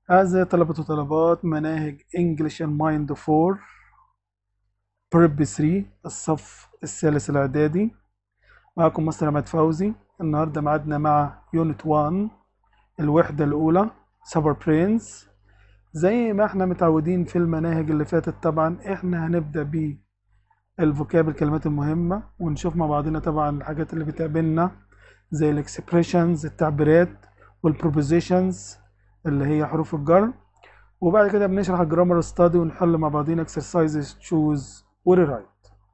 أعزائي طلبة وطلبات مناهج English and Mind 4 Prep 3 الصف الثالث الإعدادي معكم مستر عماد فوزي النهاردة معادنا مع يونت 1 الوحدة الأولى سبر برينز زي ما احنا متعودين في المناهج اللي فاتت طبعا احنا هنبدأ ب الفوكاب الكلمات المهمة ونشوف مع بعضنا طبعا الحاجات اللي بتقابلنا زي الاكسبريشنز التعبيرات والبروبوزيشنز اللي هي حروف الجر وبعد كده بنشرح الجرامر ستادي ونحل مع بعضينا اكسرسايزز تشوز وريرايت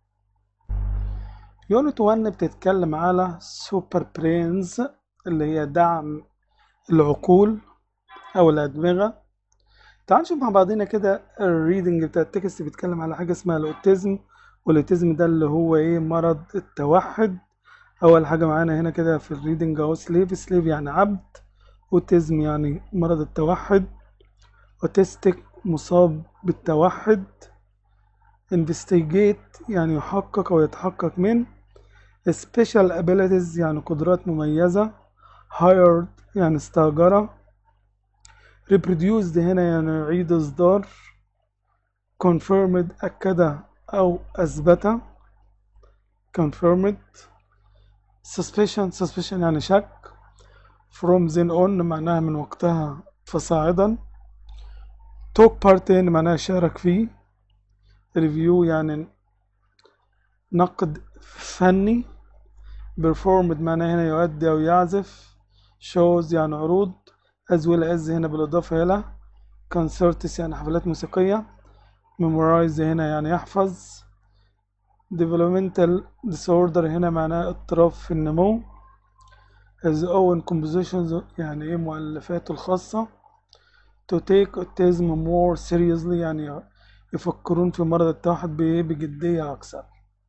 يونت 1 بتتكلم على سوبر برينز اللي هي دعم العقول او الادمغه تعال نشوف مع بعضينا كده الريدنج بتاع التكست بيتكلم على حاجه اسمها الاوتيزم والاوتيزم ده اللي هو ايه مرض التوحد اول حاجه معانا هنا كده في الريدنج اهو سليف سليف يعني عبد اوتيزم يعني مرض التوحد اوتيستيك مصاب بالتوحد investigate يعني يحقق او يتحقق من special abilities يعني قدرات مميزة hired يعني استأجرة reproduced هنا يعني يعيد إصدار confirmed أكد أو أثبت confirmed suspicion suspicion يعني شك from then on معناها من وقتها فصاعدا took part in معناها شارك فيه review يعني نقد فني performed معناها هنا يؤدي أو يعزف shows يعني عروض as well as هنا بالإضافة إلى concerts يعني حفلات موسيقية memorize هنا يعني يحفظ developmental disorder هنا معناها اضطراب في النمو his own compositions يعني ايه مؤلفاته الخاصة to take autism more seriously يعني يفكرون في مرض التوحد بإيه بجدية أكثر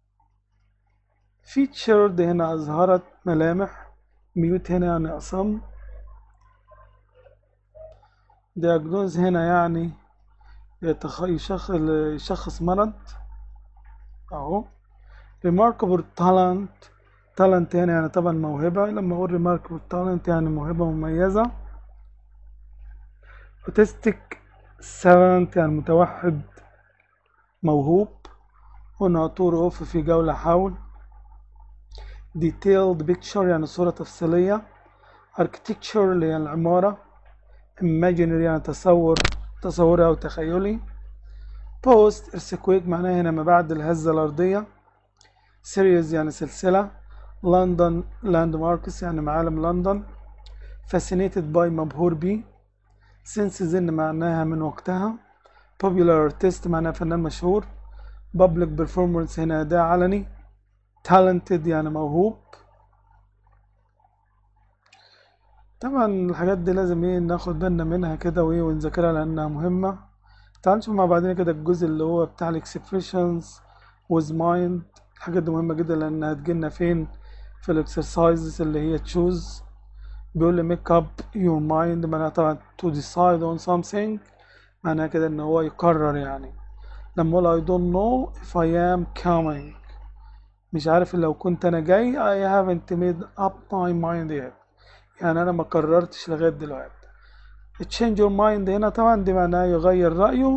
featured هنا أظهرت ملامح mute هنا يعني أصم diagnose هنا يعني يتخ... يشخ... يشخص مرض أهو remarkable talent talent هنا يعني طبعا موهبة لما أقول remarkable talent يعني موهبة مميزة autistic savant يعني متوحد موهوب هنا طور أوف في جولة حول detailed picture يعني صورة تفصيلية architecture اللي هي العمارة imaginary يعني تصور تصوري أو تخيلي post earthquake معناها هنا ما بعد الهزة الأرضية series يعني سلسلة لندن landmarks يعني معالم لندن fascinated by مبهور بيه since then معناها من وقتها popular artist معناها فنان مشهور public performance هنا أداء علني talented يعني موهوب طبعا الحاجات دي لازم ايه ناخد بالنا منها كده وايه ونذاكرها لانها مهمة تعال نشوف مع بعضنا كده الجزء اللي هو بتاع الاكسبريشنز with mind الحاجات دي مهمة جدا لانها هتجيلنا فين في الاكسرسايزز اللي هي تشوز بيقول لي make up your mind معناها طبعا to decide on something معناها كده ان هو يقرر يعني لما اقول I don't know if I am coming مش عارف لو كنت انا جاي I haven't made up my mind yet يعني انا ما قررتش لغايه دلوقتي change your mind هنا طبعا دي معناها يغير رأيه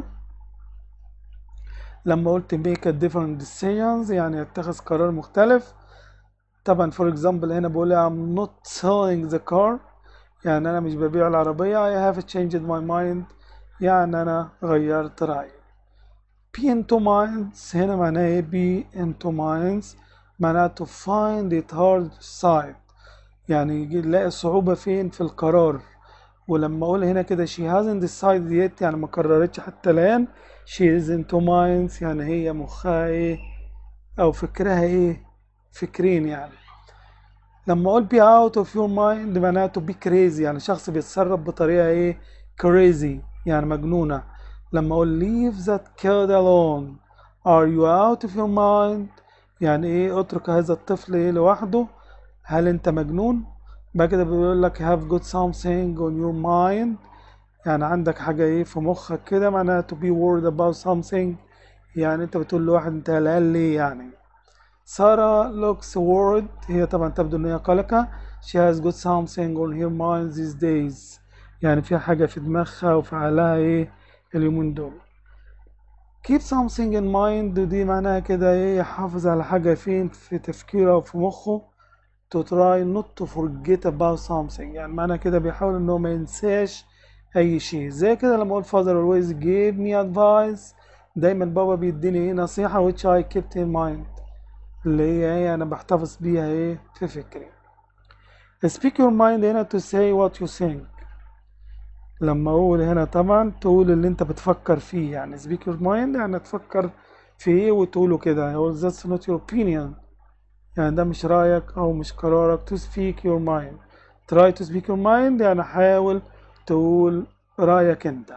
لما قلت make a different decisions يعني يتخذ قرار مختلف طبعا for example هنا بقول I'm not selling the car يعني انا مش ببيع العربية I have changed my mind يعني انا غيرت رأيي be into minds هنا معناها ايه be into minds معناها to find it hard to decide يعني يجي نلاقي الصعوبة فين في القرار ولما اقول هنا كده she hasn't decided yet يعني ما قررتش حتى الآن she is into minds يعني هي مخها ايه او فكرها ايه فكرين يعني لما اقول be out of your mind معناها to be crazy يعني شخص بيتصرف بطريقة ايه crazy يعني مجنونة لما اقول leave that kid alone are you out of your mind يعني ايه اترك هذا الطفل ايه لوحده هل انت مجنون بعد كده بيقول لك have got something on your mind يعني عندك حاجة ايه في مخك كده معناها to be worried about something يعني انت بتقول لواحد انت قلقان ليه يعني سارة looks worried هي طبعا تبدو ان هي قلقة she has got something on her mind these days يعني في حاجة في دماغها وفعلها ايه اليومين دول keep something in mind ودي معناها كده ايه يحافظ على حاجة فين في تفكيره وفي مخه to try not to forget about something يعني معنى كده بيحاول انه ما ينساش اي شيء زي كده لما اقول father always gave me advice دايما بابا بيديني ايه نصيحة which I kept in mind اللي هي ايه انا بحتفظ بيها ايه في فكري speak your mind هنا to say what you think لما اقول هنا طبعا تقول اللي انت بتفكر فيه يعني speak your mind يعني تفكر في ايه وتقوله كده يقول that's not your opinion يعني ده مش رأيك أو مش قرارك to speak your mind try to speak your mind يعني حاول تقول رأيك أنت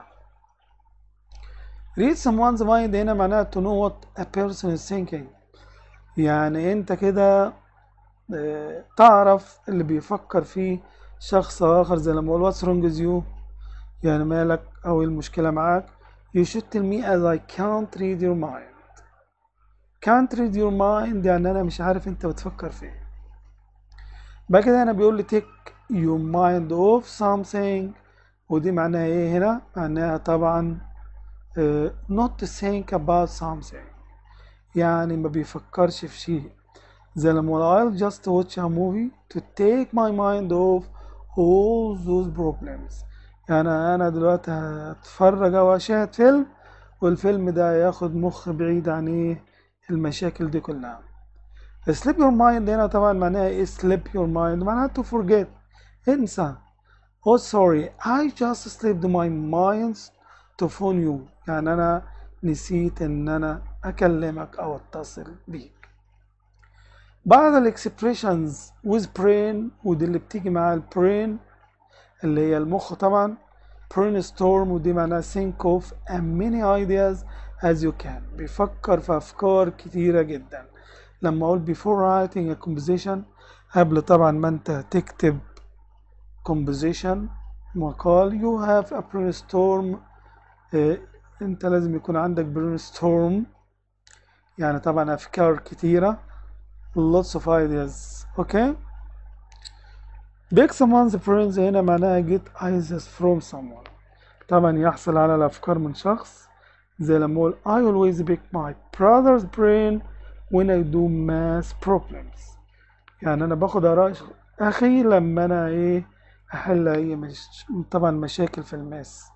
read someone's mind هنا معناها to know what a person is thinking يعني أنت كده آه، تعرف اللي بيفكر فيه شخص آخر زي لما أقول what's wrong with you يعني مالك أو إيه المشكلة معاك you should tell me as I can't read your mind can't read your mind يعني انا مش عارف انت بتفكر في ايه بعد كده هنا بيقول لي take your mind off something ودي معناها ايه هنا معناها طبعا uh, not to think about something يعني ما بيفكرش في شيء زي لما I'll just watch a movie to take my mind off all those problems يعني انا دلوقتي هتفرج او اشاهد فيلم والفيلم ده ياخد مخ بعيد عن ايه المشاكل دي كلها sleep your mind هنا طبعا معناها ايه sleep your mind معناها to forget انسى oh sorry I just slipped my mind to phone you يعني انا نسيت ان انا اكلمك او اتصل بيك بعض الاكسبريشنز with brain ودي اللي بتيجي مع البرين اللي هي المخ طبعا brainstorm ودي معناها think of as many ideas as you can بيفكر في أفكار كتيرة جدا لما أقول before writing a composition قبل طبعا ما أنت تكتب composition مقال you have a brainstorm اه أنت لازم يكون عندك brainstorm يعني طبعا أفكار كتيرة lots of ideas okay big someone's brains هنا معناها get ideas from someone طبعا يحصل على الأفكار من شخص زي لما أقول I always pick my brother's brain when I do math problems يعني أنا باخد آراء أخي لما أنا إيه أحل أي مش... طبعا مشاكل في الماس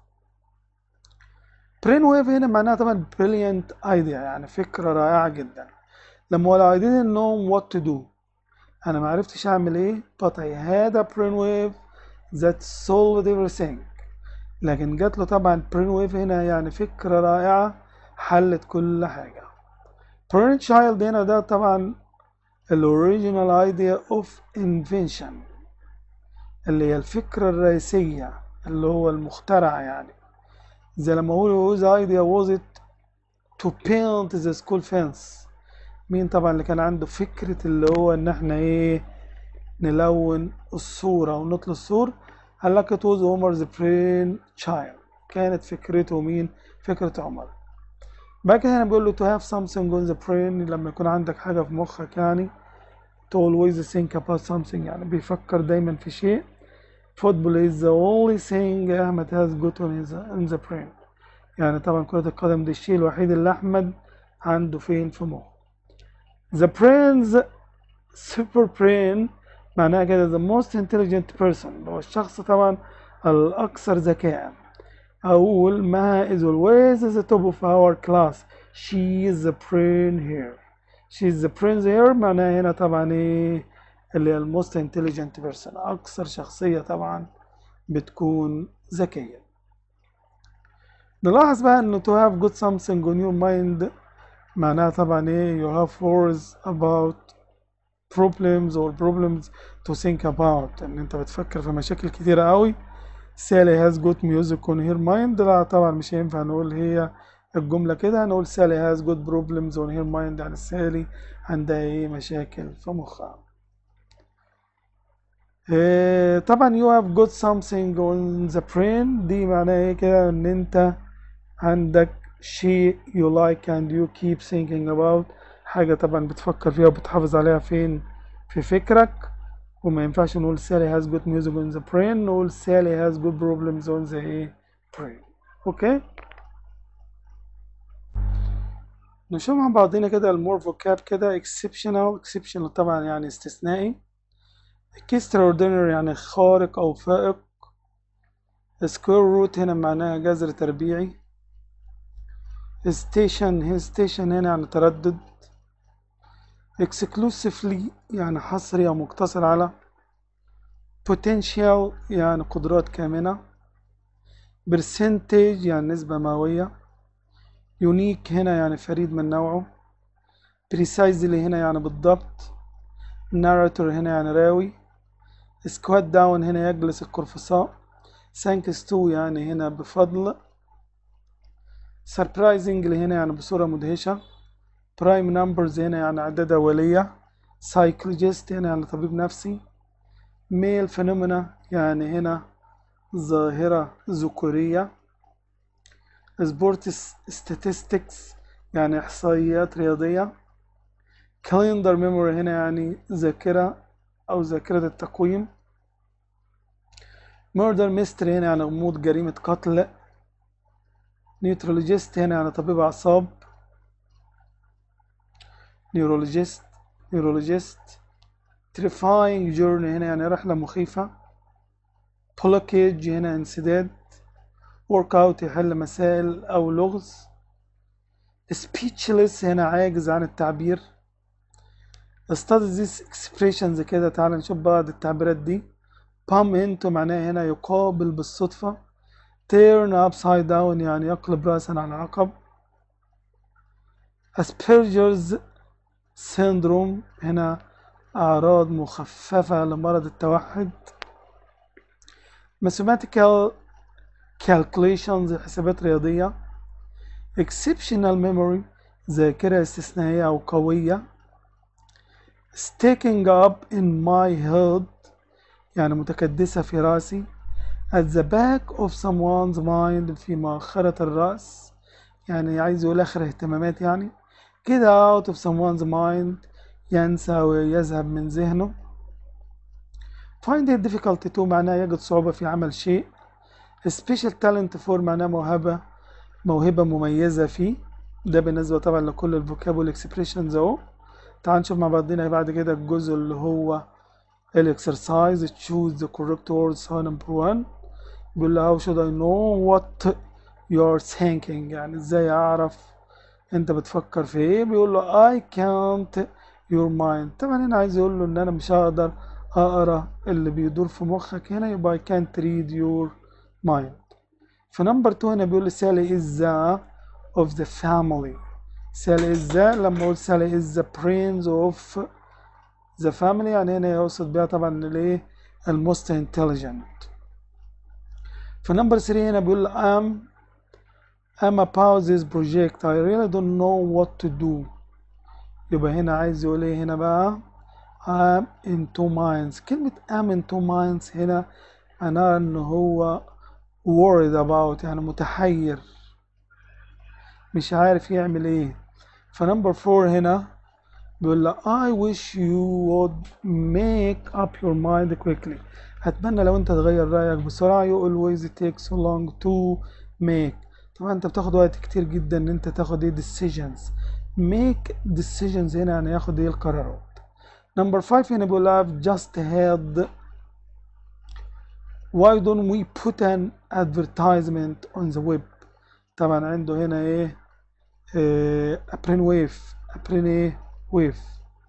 brain wave هنا معناها طبعا brilliant idea يعني فكرة رائعة جدا لما أقول I didn't know what to do أنا معرفتش أعمل إيه but I had a brain wave that solved everything لكن جات له طبعا برين ويف هنا يعني فكرة رائعة حلت كل حاجة برين تشايلد هنا ده طبعا الاوريجينال ايديا اوف انفنشن اللي هي الفكرة الرئيسية اللي هو المخترع يعني زي لما اقول whose idea was it to paint the school fence مين طبعا اللي كان عنده فكرة اللي هو ان احنا ايه نلون الصورة ونطل السور قال لك it was Homer's brain child كانت فكرته مين فكرة عمر بعد كده هنا بيقول له to have something on the brain لما يكون عندك حاجة في مخك يعني to always think about something يعني بيفكر دايما في شيء football is the only thing أحمد has got on his in the brain يعني طبعا كرة القدم دي الشيء الوحيد اللي أحمد عنده فين في مخه the brain's super brain معناها كده the most intelligent person هو الشخص طبعا الأكثر ذكاء أقول ما is always at the top of our class she is the brain here she is the brain here معناها هنا طبعا إيه اللي هي the most intelligent person أكثر شخصية طبعا بتكون ذكية نلاحظ بقى إنه to have got something on your mind معناها طبعا إيه you have worries about problems or problems to think about ان انت بتفكر في مشاكل كتيرة قوي Sally has got music on her mind لا طبعا مش هينفع نقول هي الجملة كده هنقول Sally has got problems on her mind يعني سالي عندها ايه مشاكل في مخها إيه طبعا you have got something on the brain دي معناها ايه كده ان انت عندك شيء you like and you keep thinking about حاجة طبعا بتفكر فيها وبتحافظ عليها فين في فكرك وما ينفعش نقول Sally has good music on the brain نقول Sally has good problems on the إيه brain اوكي نشوف مع بعضنا كده المور فوكاب كده exceptional exceptional طبعا يعني استثنائي extraordinary يعني خارق أو فائق square root هنا معناها جذر تربيعي station hesitation هنا يعني تردد exclusively يعني حصري أو مقتصر على potential يعني قدرات كامنة percentage يعني نسبة مئوية unique هنا يعني فريد من نوعه precisely هنا يعني بالضبط narrator هنا يعني راوي squat down هنا يجلس القرفصاء thanks to يعني هنا بفضل surprisingly هنا يعني بصورة مدهشة prime numbers هنا يعني أعداد أولية psychologist هنا يعني طبيب نفسي male phenomena يعني هنا ظاهرة ذكورية sports statistics يعني إحصائيات رياضية calendar memory هنا يعني ذاكرة أو ذاكرة التقويم murder mystery هنا يعني غموض جريمة قتل neurologist هنا يعني طبيب أعصاب neurologist neurologist terrifying journey هنا يعني رحلة مخيفة blockage هنا انسداد workout يحل مسائل أو لغز speechless هنا عاجز عن التعبير study these expressions كده تعال نشوف بعض التعبيرات دي bump into معناها هنا يقابل بالصدفة turn upside down يعني يقلب رأسا على عقب Asperger's syndrome هنا أعراض مخففة لمرض التوحد mathematical calculations حسابات رياضية exceptional memory ذاكرة استثنائية أو قوية sticking up in my head يعني متكدسة في راسي at the back of someone's mind في مؤخرة الرأس يعني عايز يقول آخر اهتمامات يعني كده out of someone's mind ينسى ويذهب من ذهنه find it difficult to معناه يجد صعوبة في عمل شيء special talent for معناه موهبة موهبة مميزة فيه ده بالنسبة طبعا لكل الفوكاب والاكسبريشنز اهو تعال نشوف مع بعضنا بعد كده الجزء اللي هو الاكسرسايز choose the correct words so number one بيقول له how should I know what you're thinking يعني ازاي اعرف انت بتفكر في ايه بيقول له I can't your mind طبعا هنا عايز يقول له ان انا مش هقدر اقرا اللي بيدور في مخك هنا يبقى I can't read your mind فنمبر 2 هنا بيقول لي Sally is the of the family Sally is the لما اقول Sally is the prince of the family يعني هنا يقصد بيها طبعا الايه الموست intelligent فنمبر 3 هنا بيقول I'm I'm about this project I really don't know what to do يبقى هنا عايز يقول ايه هنا بقى I'm in two minds كلمة I'm in two minds هنا معناها ان هو worried about يعني متحير مش عارف يعمل ايه فنمبر فور هنا بيقول له I wish you would make up your mind quickly هتمنى لو انت تغير رأيك بسرعة you always take so long to make طبعا انت بتاخد وقت كتير جدا ان انت تاخد ايه decisions make decisions هنا يعني ياخد ايه القرارات نمبر 5 هنا بيقول I've just had why don't we put an advertisement on the web طبعا عنده هنا ايه, إيه ابرين ويف ابرين ايه ويف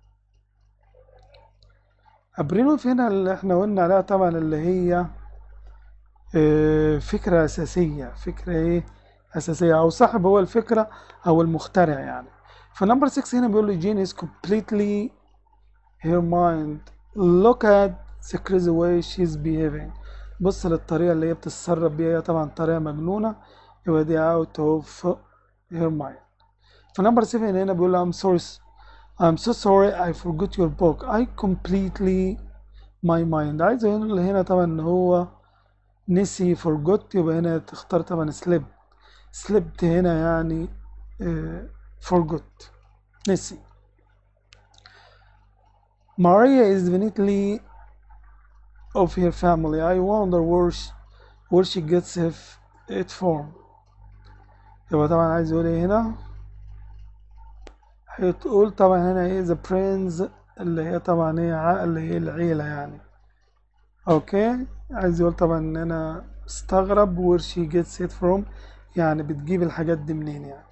ابرين ويف هنا اللي احنا قلنا عليها طبعا اللي هي إيه فكرة اساسية فكرة ايه اساسية او صاحب هو الفكرة او المخترع يعني فنمبر 6 هنا بيقول لي جين is completely her mind look at the crazy way she's behaving بص للطريقة اللي هي بتتصرف بيها هي طبعا طريقة مجنونة يبقى دي out of her mind فنمبر 7 هنا بيقول I'm sorry I'm so sorry I forgot your book I completely my mind عايز يقول هنا طبعا ان هو نسي forgot يبقى هنا تختار طبعا slept slept هنا يعني uh, forgot نسي Maria is definitely of her family I wonder where she, where she gets it, it from يبقى طبعا عايز يقول ايه هنا هتقول طبعا هنا ايه the prince اللي هي طبعا ايه ع- اللي هي العيلة يعني اوكي عايز يقول طبعا ان انا استغرب where she gets it from يعني بتجيب الحاجات دي منين يعني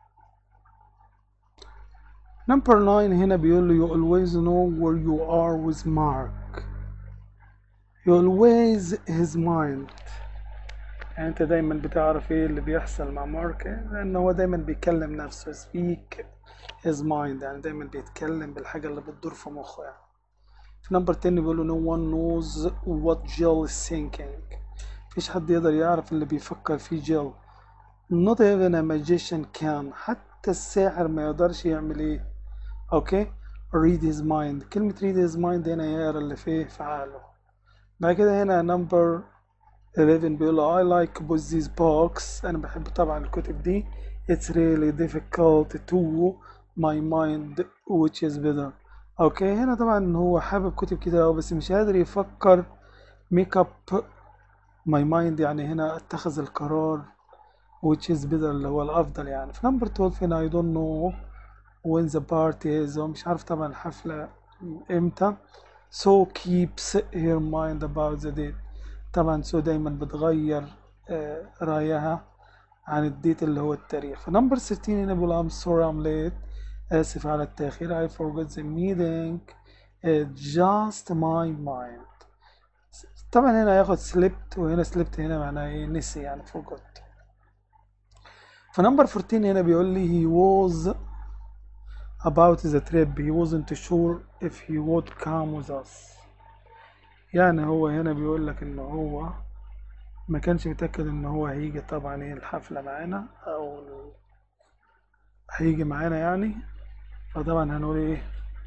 Number 9 هنا بيقول له you always know where you are with Mark you always his mind يعني انت دايما بتعرف ايه اللي بيحصل مع مارك لان هو دايما بيكلم نفسه speak his mind يعني دايما بيتكلم بالحاجة اللي بتدور في مخه يعني في نمبر 10 بيقول له no one knows what Jill is thinking مفيش حد يقدر يعرف اللي بيفكر فيه جيل not even a magician can حتى الساحر ما يقدرش يعمل ايه اوكي read his mind كلمة read his mind هنا يقرا اللي فيه في عقله بعد كده هنا نمبر 11 بيقول له I like both these books أنا بحب طبعا الكتب دي It's really difficult to my mind which is better أوكي هنا طبعا هو حابب كتب كتير أوي بس مش قادر يفكر make up my mind يعني هنا اتخذ القرار which is better اللي هو الأفضل يعني في نمبر 12 هنا I don't know when the party is هو مش عارف طبعا الحفلة امتى so keeps her mind about the date طبعا سو دايما بتغير آه، رأيها عن الديت اللي هو التاريخ فنمبر 16 هنا بيقول I'm sorry I'm late آسف على التأخير I forgot the meeting It's just my mind طبعا هنا هياخد slept وهنا slept هنا معناها ايه نسي يعني forgot فنمبر 14 هنا بيقول لي he was about the trip he wasn't sure if he would come with us يعني هو هنا بيقول لك ان هو ما كانش متأكد ان هو هيجي طبعا ايه الحفلة معانا او ال- هيجي معانا يعني فطبعا هنقول ايه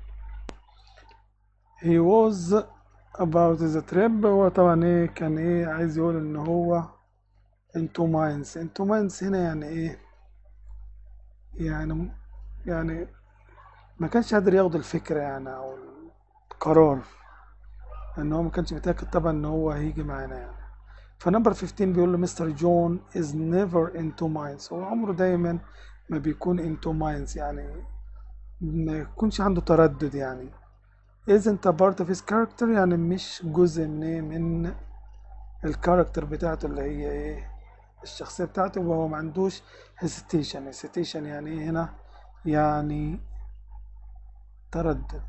he was about the trip هو طبعا ايه كان ايه عايز يقول ان هو into minds into minds هنا يعني ايه يعني يعني ما كانش قادر ياخد الفكرة يعني او القرار ان هو ما كانش متأكد طبعا ان هو هيجي معانا يعني فنمبر 15 بيقول له مستر جون is never into minds هو عمره دايما ما بيكون into minds يعني ما يكونش عنده تردد يعني isn't a part of his character يعني مش جزء من ايه من الكاركتر بتاعته اللي هي ايه الشخصية بتاعته وهو ما عندوش hesitation hesitation يعني ايه هنا يعني تردد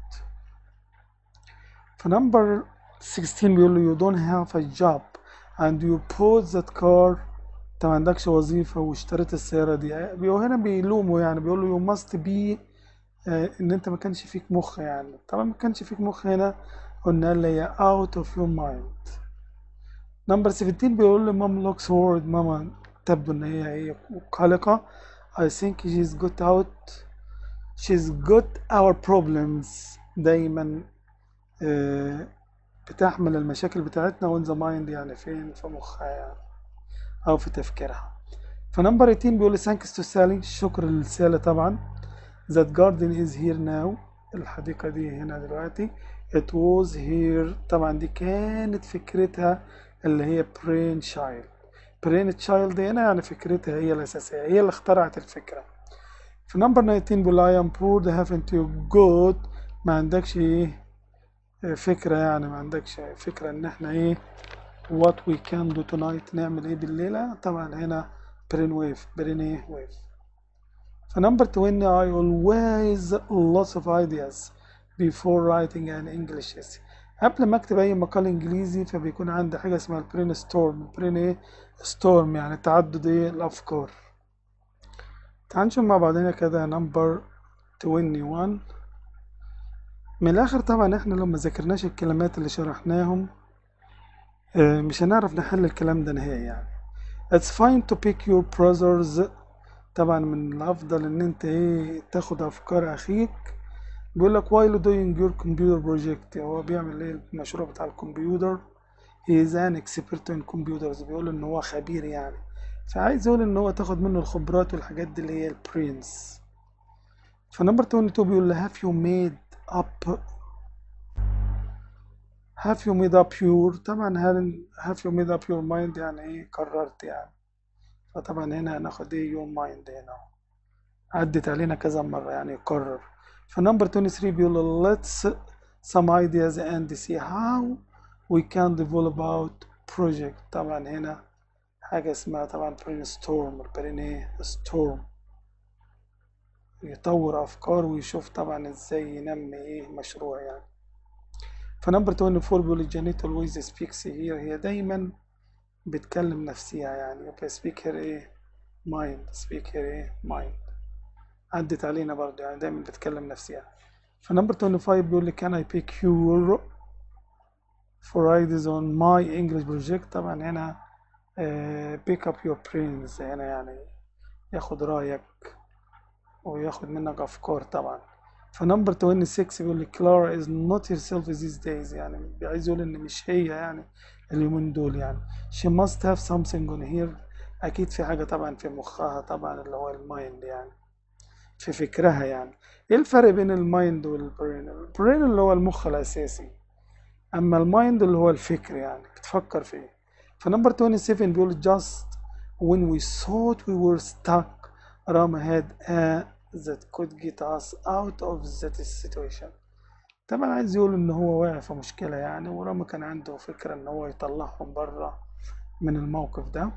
فنمبر 16 بيقول له you don't have a job and you bought that car انت ما عندكش وظيفة واشتريت السيارة دي بيقول هنا بيلومه يعني بيقول له you must be آه، ان انت ما كانش فيك مخ يعني طبعا ما كانش فيك مخ هنا قلنا اللي هي out of your mind نمبر 17 بيقول له مام looks worried ماما تبدو ان هي هي قلقة I think she's got out she's got our problems دايما آه، بتحمل المشاكل بتاعتنا on the mind يعني فين في مخها يعني أو في تفكيرها فنمبر 18 بيقول لي thanks to Sally شكر لسالي طبعا that garden is here now الحديقة دي هنا دلوقتي it was here طبعا دي كانت فكرتها اللي هي brain child brain child هنا يعني فكرتها هي الأساسية هي اللي اخترعت الفكرة في نمبر 19 بيقول I am poor haven't you got ما عندكش ايه فكرة يعني ما عندكش فكرة ان احنا ايه what we can do tonight نعمل ايه بالليلة طبعا هنا brain wave brain ايه wave فنمبر 20 I always lots of ideas before writing an English essay قبل ما اكتب اي مقال انجليزي فبيكون عندي حاجة اسمها البرين ستورم البرين ايه ستورم يعني تعدد ايه الافكار تعال نشوف مع بعضنا كده نمبر 21 من الاخر طبعا احنا لو ما ذاكرناش الكلمات اللي شرحناهم آه، مش هنعرف نحل الكلام ده نهائي يعني It's fine to pick your brothers طبعا من الافضل ان انت ايه تاخد افكار اخيك بيقول لك while doing your computer project هو بيعمل ايه المشروع بتاع الكمبيوتر he is an expert in computers بيقول ان هو خبير يعني فعايز يقول ان هو تاخد منه الخبرات والحاجات دي اللي هي البرينس فنمبر 22 بيقول له have you made up have you made up your طبعا هل have you made up your mind يعني ايه قررت يعني فطبعا هنا هناخد ايه your mind هنا عدت علينا كذا مرة يعني قرر فنمبر 23 بيقول let's some ideas and see how we can develop out project طبعا هنا حاجة اسمها طبعا brainstorm البرين ايه storm يطور أفكار ويشوف طبعا ازاي ينمي ايه مشروع يعني فنمبر 24 بيقول الجانيت always speaks here هي دايما بتكلم نفسها يعني يبقى speak here ايه mind speak here ايه mind عدت علينا برضه يعني دايما بتكلم نفسها فنمبر 25 بيقول لي can I pick your for ideas on my English project طبعا هنا uh, pick up your brains هنا يعني ياخد رأيك وياخد منك أفكار طبعا فنمبر 26 بيقول لي كلارا is not herself these days يعني عايز يقول إن مش هي يعني اليومين دول يعني she must have something on here أكيد في حاجة طبعا في مخها طبعا اللي هو المايند يعني في فكرها يعني ايه الفرق بين المايند والبرين البرين اللي هو المخ الاساسي اما المايند اللي هو الفكر يعني بتفكر فيه فنمبر 27 بيقول just when we thought we were stuck Rama had a that could get us out of that situation طبعا عايز يقول ان هو واقع في مشكلة يعني ورامي كان عنده فكرة ان هو يطلعهم بره من الموقف ده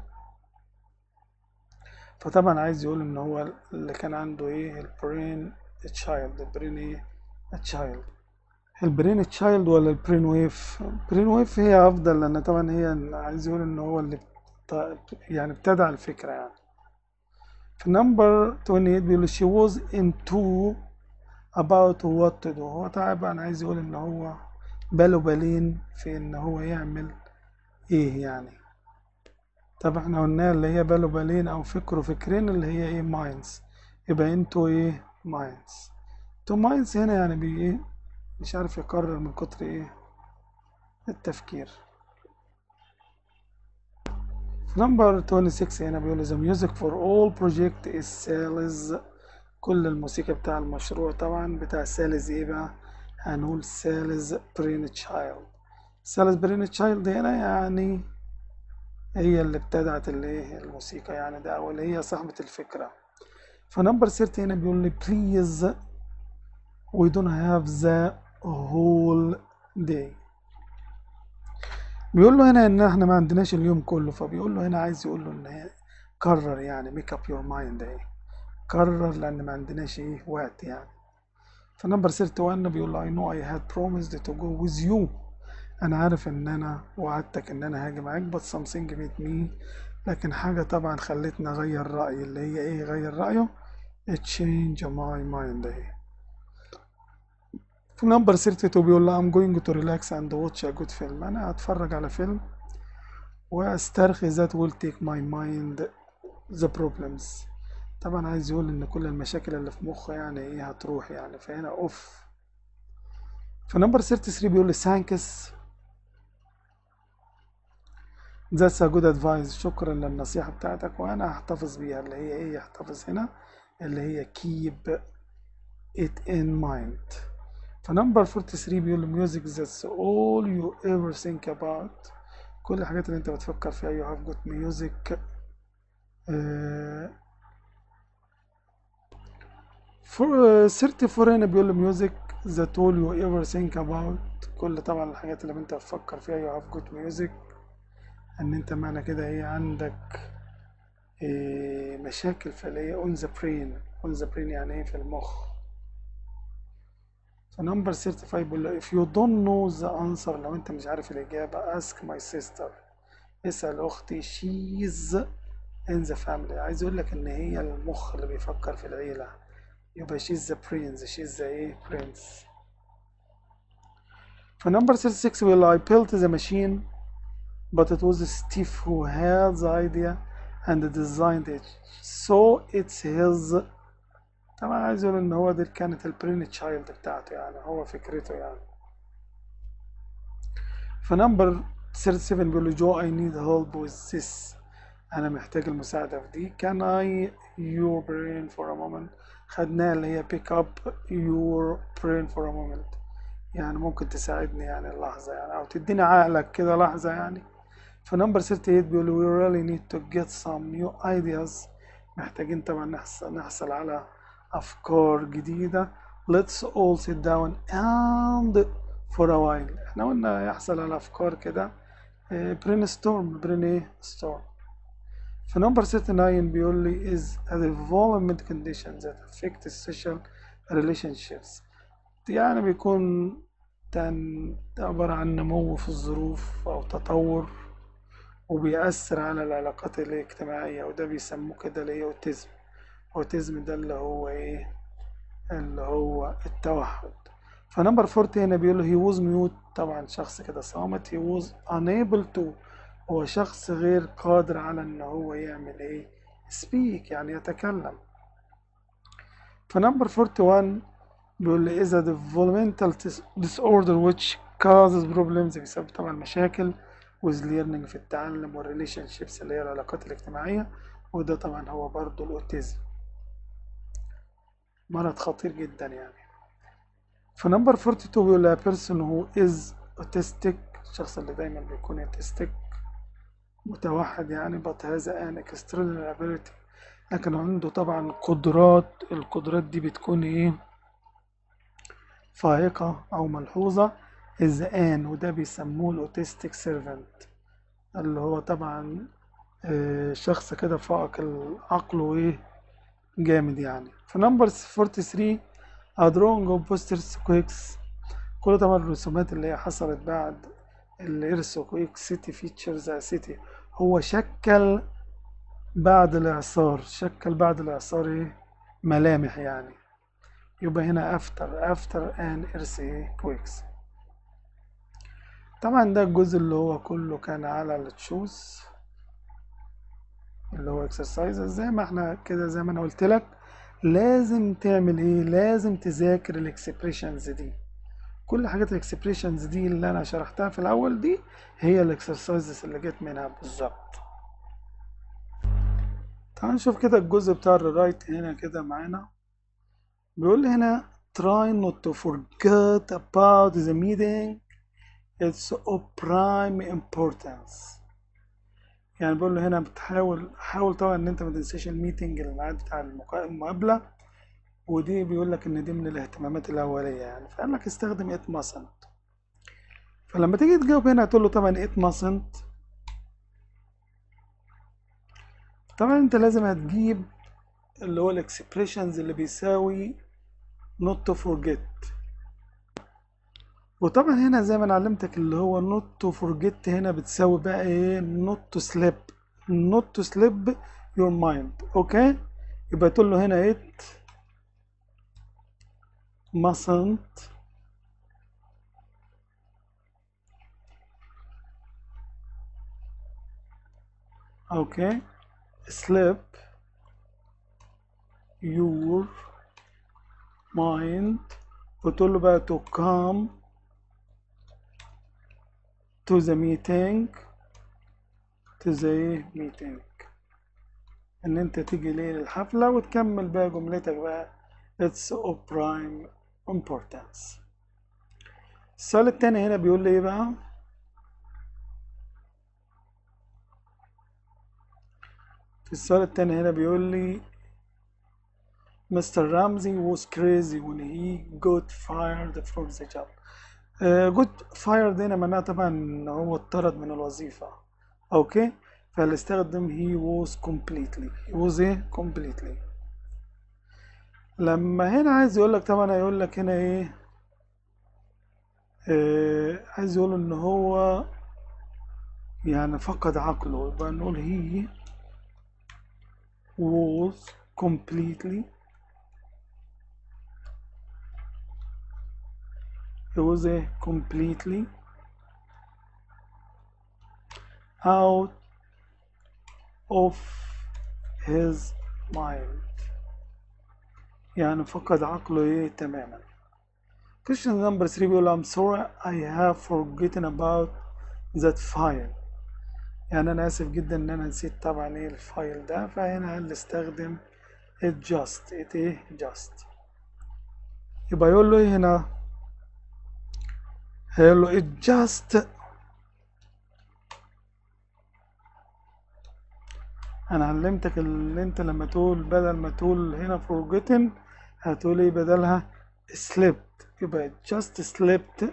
فطبعا عايز يقول ان هو اللي كان عنده ايه البرين تشايلد البرين ايه تشايلد البرين تشايلد ولا البرين ويف البرين ويف هي افضل لان طبعا هي عايز يقول ان هو اللي بت... يعني ابتدع الفكرة يعني في نمبر 28 بيقول she was into about what to do هو طبعا عايز يقول ان هو باله بالين في ان هو يعمل ايه يعني طب احنا قلنا اللي هي باله بالين او فكره فكرين اللي هي ايه مايندز يبقى انتو ايه مايندز تو مايندز هنا يعني بي ايه مش عارف يقرر من كتر ايه التفكير في نمبر 26 هنا بيقول the music for all project is sales كل الموسيقى بتاع المشروع طبعا بتاع سالز ايه بقى هنقول سالز برين تشايلد سالز برين تشايلد هنا يعني هي اللي ابتدعت الايه الموسيقى يعني ده او اللي هي صاحبة الفكرة فنمبر 30 هنا بيقول لي please we don't have the whole day بيقول له هنا ان احنا ما عندناش اليوم كله فبيقول له هنا عايز يقول له ان قرر يعني ميك اب يور مايند ايه قرر لان ما عندناش ايه وقت يعني فنمبر 31 بيقول له I know I had promised to go with you انا عارف ان انا وعدتك ان انا هاجي معاك but something made me لكن حاجة طبعا خلتني اغير رأيي اللي هي ايه غير رأيه change my mind ايه في نمبر 32 بيقول له I'm going to relax and watch a good film انا هتفرج على فيلم واسترخي that will take my mind the problems طبعا عايز يقول ان كل المشاكل اللي في مخه يعني ايه هتروح يعني فهنا اوف في نمبر 33 بيقول لي ثانكس That's a good advice شكرا للنصيحة بتاعتك وأنا هحتفظ بيها اللي هي إيه يحتفظ هنا اللي هي keep it in mind فنمبر 43 بيقول music that's all you ever think about كل الحاجات اللي أنت بتفكر فيها you have got music uh, for uh, 34 هنا بيقول music that all you ever think about كل طبعا الحاجات اللي أنت بتفكر فيها you have got music ان انت معنى كده ايه عندك إيه مشاكل في اللي هي on the brain on the brain يعني ايه في المخ فنمبر 35 بيقول له if you don't know the answer لو انت مش عارف الإجابة ask my sister اسأل أختي she's in the family عايز يقول لك إن هي المخ اللي بيفكر في العيلة يبقى she's the prince she's the ايه prince فنمبر 36 بيقول له I built the machine but it was Steve who had the idea and designed it so it's his طبعا عايز يقول ان هو دي كانت البرين تشايلد بتاعته يعني هو فكرته يعني فنمبر 37 بيقول له جو I need help with this انا محتاج المساعدة في دي can I your brain for a moment خدناها اللي هي pick up your brain for a moment يعني ممكن تساعدني يعني اللحظة يعني أو تديني عقلك كده لحظة يعني فنمبر 38 بيقول we really need to get some new ideas محتاجين طبعا نحصل, نحصل على أفكار جديدة let's all sit down and for a while احنا قلنا يحصل على أفكار كده brainstorm brainstorm في نمبر 39 بيقول لي is a development condition that affect social relationships يعني بيكون تن عبارة عن نمو في الظروف أو تطور وبيأثر على العلاقات الاجتماعية وده بيسموه كده اللي هي أوتيزم أوتيزم ده اللي هو إيه اللي هو التوحد فنمبر 40 هنا بيقول له he was mute طبعا شخص كده صامت he was unable to هو شخص غير قادر على ان هو يعمل ايه speak يعني يتكلم فنمبر 41 بيقول لي is a developmental disorder which causes problems بيسبب طبعا مشاكل with learning في التعلم والريليشنشيبس اللي هي العلاقات الاجتماعية وده طبعا هو برضو الاوتيزم مرض خطير جدا يعني فنمبر 42 بيقول لي a person who is autistic الشخص اللي دايما بيكون autistic متوحد يعني but has an extraordinary ability لكن عنده طبعا قدرات القدرات دي بتكون ايه فائقة أو ملحوظة is an وده بيسموه الأوتيستيك سيرفنت اللي هو طبعا آه شخص كده فائق العقل وإيه جامد يعني في نمبر 43 a drawing of posters quakes كل طبعا الرسومات اللي هي حصلت بعد الإيرثكويك سيتي فيتشرز سيتي هو شكل بعد الإعصار شكل بعد الإعصار إيه ملامح يعني يبقى هنا after after an earthquakes طبعا ده الجزء اللي هو كله كان على التشوز اللي هو exercises زي ما احنا كده زي ما انا قلت لك لازم تعمل ايه لازم تذاكر الاكسبريشنز دي كل حاجات الاكسبريشنز دي اللي انا شرحتها في الاول دي هي الاكسرسايزز اللي جت منها بالظبط تعال نشوف كده الجزء بتاع الرايت هنا كده معانا بيقول لي هنا try not to forget about the meeting it's of prime importance يعني بقول له هنا بتحاول حاول طبعا ان انت ما تنساش الميتنج الميعاد بتاع المقابله ودي بيقول لك ان دي من الاهتمامات الاوليه يعني فقال لك استخدم it mustn't فلما تيجي تجاوب هنا هتقول له طبعا it mustn't طبعا انت لازم هتجيب اللي هو الاكسبريشنز اللي بيساوي not to forget وطبعا هنا زي ما انا علمتك اللي هو not to forget هنا بتساوي بقى ايه not to slip not to slip your mind اوكي يبقى تقول له هنا it mustn't اوكي slip your mind وتقول له بقى to come to the meeting to the meeting ان انت تيجي ليه للحفلة وتكمل بقى جملتك بقى it's of prime importance السؤال التاني هنا بيقول لي ايه بقى في السؤال التاني هنا بيقول لي Mr. Ramsey was crazy when he got fired from the job. Uh, got fired هنا معناها طبعا ان هو اتطرد من الوظيفة. اوكي؟ فالاستخدم he was completely. he was ايه؟ completely. لما هنا عايز يقول لك طبعا هيقول لك هنا ايه؟ آه عايز يقول ان هو يعني فقد عقله يبقى نقول he was completely he was a completely out of his mind يعني فقد عقله ايه تماما question number 3 بيقول I'm sorry I have forgotten about that file يعني انا اسف جدا ان انا نسيت طبعا ايه الفايل ده فهنا هنستخدم it just it ايه just يبقى يقول له ايه هنا هيقول له it just انا علمتك اللي انت لما تقول بدل ما تقول هنا forgotten هتقول ايه بدلها slept يبقى it just slept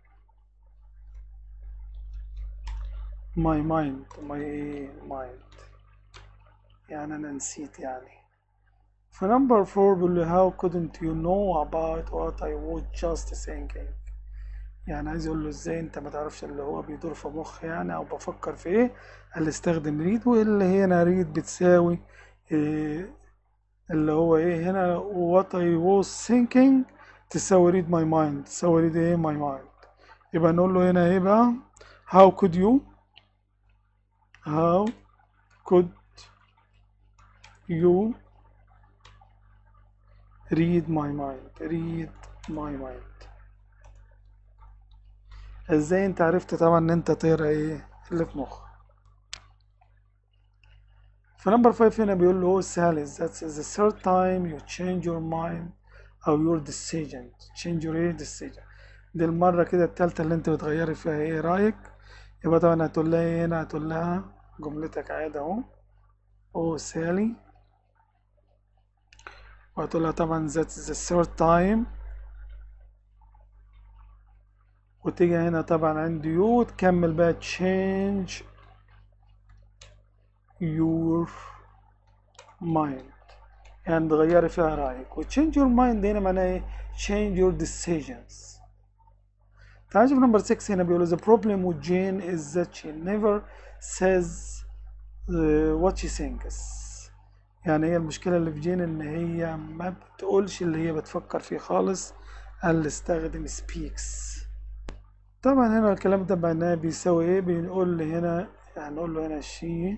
my mind my mind يعني انا نسيت يعني في number four بيقول لي how couldn't you know about what I was just thinking يعني عايز يقول له ازاي انت ما تعرفش اللي هو بيدور في مخي يعني او بفكر في ايه قال لي استخدم ريد واللي هنا ريد بتساوي إيه اللي هو ايه هنا what I was thinking تساوي read my mind تساوي read ايه my mind يبقى نقول له هنا ايه بقى how could you how could you read my mind read my mind ازاي انت عرفت طبعا ان انت تقرا ايه اللي في مخك فنمبر 5 هنا بيقول له هو سهل that's the third time you change your mind او your decision change your ايه decision دي المرة كده التالتة اللي انت بتغيري فيها ايه رأيك يبقى طبعا هتقول لها ايه هنا هتقول لها جملتك عادي اهو او سالي وهتقول لها طبعا that's the third time وتيجي هنا طبعا عند يو تكمل بقى change your mind يعني تغيري فيها رأيك و change your mind هنا معناها ايه change your decisions تعال نشوف نمبر 6 هنا بيقول the problem with Jane is that she never says uh, what she thinks يعني هي المشكلة اللي في جين إن هي ما بتقولش اللي هي بتفكر فيه خالص قال استخدم speaks طبعا هنا الكلام ده معناه بيساوي ايه بنقول له هنا يعني نقول له هنا she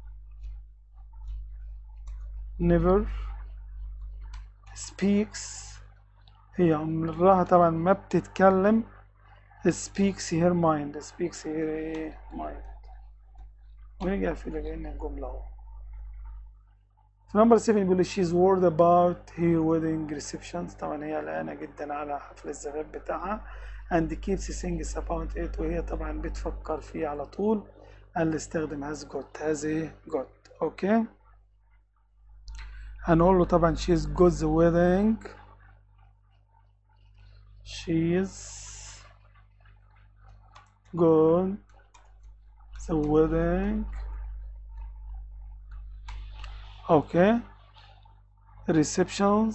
never speaks هي عمرها طبعا ما بتتكلم speaks her mind speaks her ايه mind ونرجع في لقينا الجملة اهو في نمبر 7 بيقول she's worried about her wedding receptions طبعا هي قلقانة جدا على حفل الزفاف بتاعها and keeps thinking about it وهي طبعا بتفكر فيه على طول قال استخدم has got has ايه got اوكي هنقول له طبعا she's got the wedding she's got the wedding okay receptions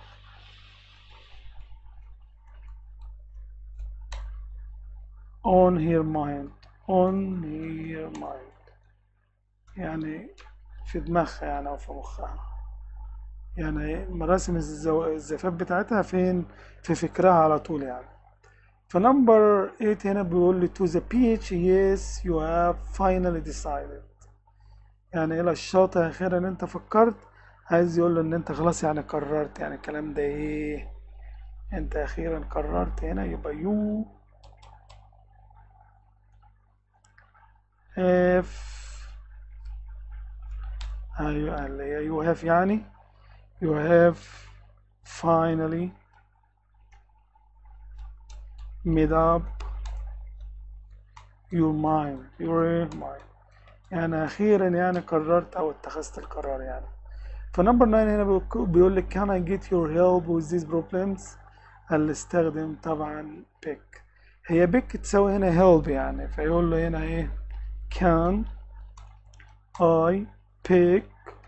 on her mind on her mind يعني في دماغها يعني أو في مخها يعني مراسم الزو- الزفاف بتاعتها فين في فكرها على طول يعني فنمبر 8 هنا بيقول لي to the beach yes you have finally decided يعني إلى الشاطئ أخيرا أنت فكرت عايز يقول له إن أنت خلاص يعني قررت يعني الكلام ده إيه أنت أخيرا قررت هنا يبقى you have أيوة اللي هي you have يعني you have finally made up your mind your mind يعني أخيرا يعني قررت أو اتخذت القرار يعني فنمبر 9 هنا بيق- بيقول لك can I get your help with these problems قال لي استخدم طبعا pick هي pick تساوي هنا help يعني فيقول له هنا ايه can I pick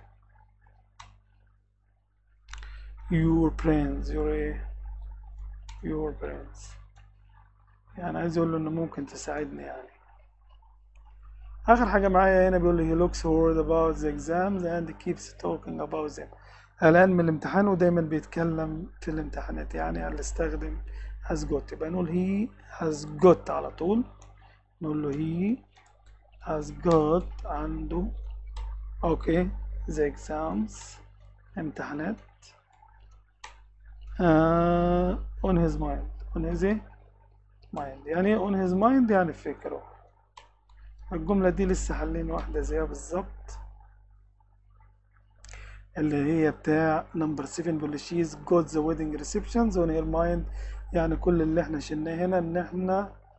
your brains your ايه your brains يعني عايز يقول له انه ممكن تساعدني يعني اخر حاجه معايا هنا بيقول لي he looks worried about the exams and keeps talking about them قلقان من الامتحان ودايما بيتكلم في الامتحانات يعني قال استخدم has got يبقى نقول he has got على طول نقول له he has got عنده اوكي the exams امتحانات uh, on his mind on his إيه؟ mind يعني إيه on his mind يعني في فكره الجملة دي لسه حلين واحدة زيها بالظبط اللي هي بتاع نمبر 7 بيقول she's got the wedding receptions on her mind يعني كل اللي احنا شلناه هنا ان احنا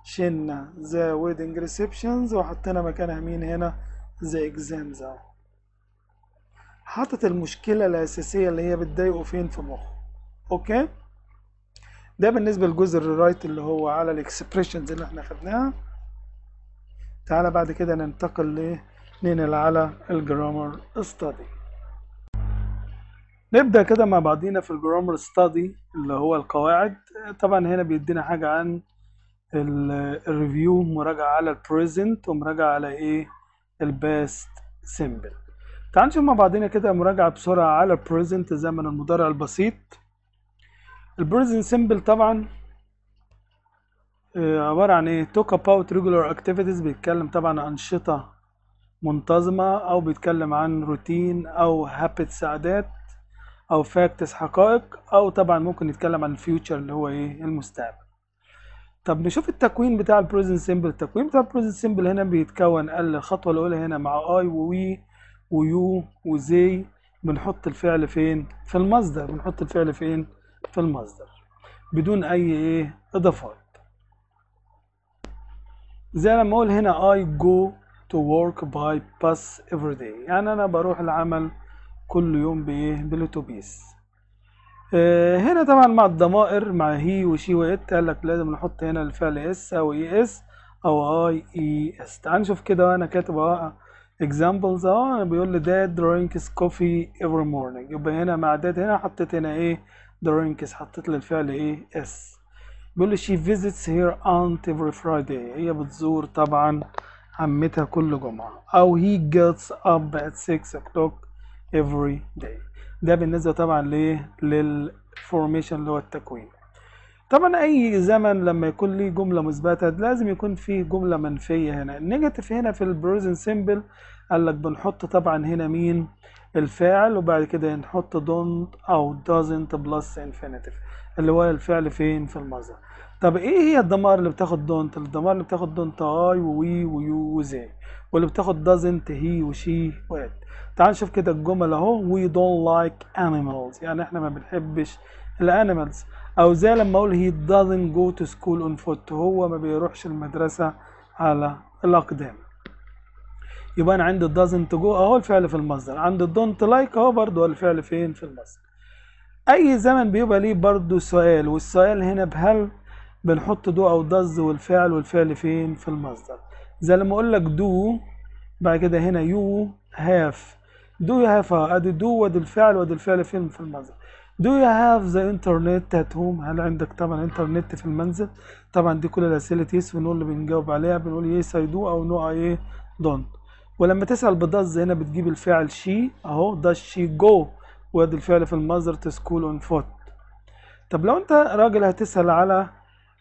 شلنا the wedding receptions وحطينا مكانها مين هنا the exams اهو حاطط المشكلة الأساسية اللي هي بتضايقه فين في مخه اوكي ده بالنسبة لجزء الرايت اللي هو على الاكسبريشنز اللي احنا خدناها تعالى بعد كده ننتقل ل ننقل على الجرامر ستادي نبدأ كده مع بعضينا في الجرامر ستادي اللي هو القواعد طبعا هنا بيدينا حاجة عن الريفيو مراجعة على البريزنت ومراجعة على ايه الباست سيمبل تعال نشوف مع بعضينا كده مراجعة بسرعة على البريزنت زمن المضارع البسيط البريزنت سيمبل طبعا عبارة عن ايه talk about regular activities بيتكلم طبعا عن أنشطة منتظمة أو بيتكلم عن روتين أو habits عادات أو facts حقائق أو طبعا ممكن يتكلم عن الفيوتشر اللي هو ايه المستقبل طب نشوف التكوين بتاع البريزنت سيمبل التكوين بتاع البريزنت سيمبل هنا بيتكون الخطوة الأولى هنا مع اي ووي ويو وزي بنحط الفعل فين في المصدر بنحط الفعل فين في المصدر بدون أي ايه إضافات زي لما اقول هنا I go to work by bus every day يعني انا بروح العمل كل يوم بايه بالاتوبيس آه هنا طبعا مع الضمائر مع هي وشي وات قال لك لازم نحط هنا الفعل اس او اي اس او اي اي اس تعال نشوف كده وانا كاتب اهو examples اهو بيقول لي dad drinks coffee every morning يبقى هنا مع dad هنا حطيت هنا ايه drinks حطيت لي الفعل ايه اس بيقول لي she visits her aunt every Friday هي بتزور طبعا عمتها كل جمعة أو he gets up at 6 o'clock every day ده بالنسبة طبعا ليه للفورميشن اللي هو التكوين طبعا أي زمن لما يكون ليه جملة مثبتة لازم يكون فيه جملة منفية هنا النيجاتيف هنا في البريزنت سيمبل قال لك بنحط طبعا هنا مين الفاعل وبعد كده نحط don't أو doesn't plus infinitive اللي هو الفعل فين في المصدر طب ايه هي الضمائر اللي بتاخد دونت الضمائر اللي بتاخد دونت اي ووي ويو وزي واللي بتاخد دازنت هي وشي وات تعال نشوف كده الجمل اهو we don't like animals يعني احنا ما بنحبش الانيمالز او زي لما اقول he doesn't go to school on foot هو ما بيروحش المدرسة على الاقدام يبقى انا عندي doesn't go اهو الفعل في المصدر عندي don't like اهو برضو الفعل فين في المصدر اي زمن بيبقى ليه برضو سؤال والسؤال هنا بهل بنحط دو او دز والفعل والفعل فين في المصدر زي لما اقول لك دو بعد كده هنا يو هاف دو يو هاف ادي دو وادي الفعل وادي الفعل فين في المصدر دو يو هاف ذا انترنت ات هوم هل عندك طبعا انترنت في المنزل طبعا دي كل الاسئله يس ونقول اللي بنجاوب عليها بنقول يس اي دو او نو اي دونت ولما تسال بدز هنا بتجيب الفعل شي اهو داز شي جو وادي الفعل في المصدر تسكول اون فوت طب لو انت راجل هتسال على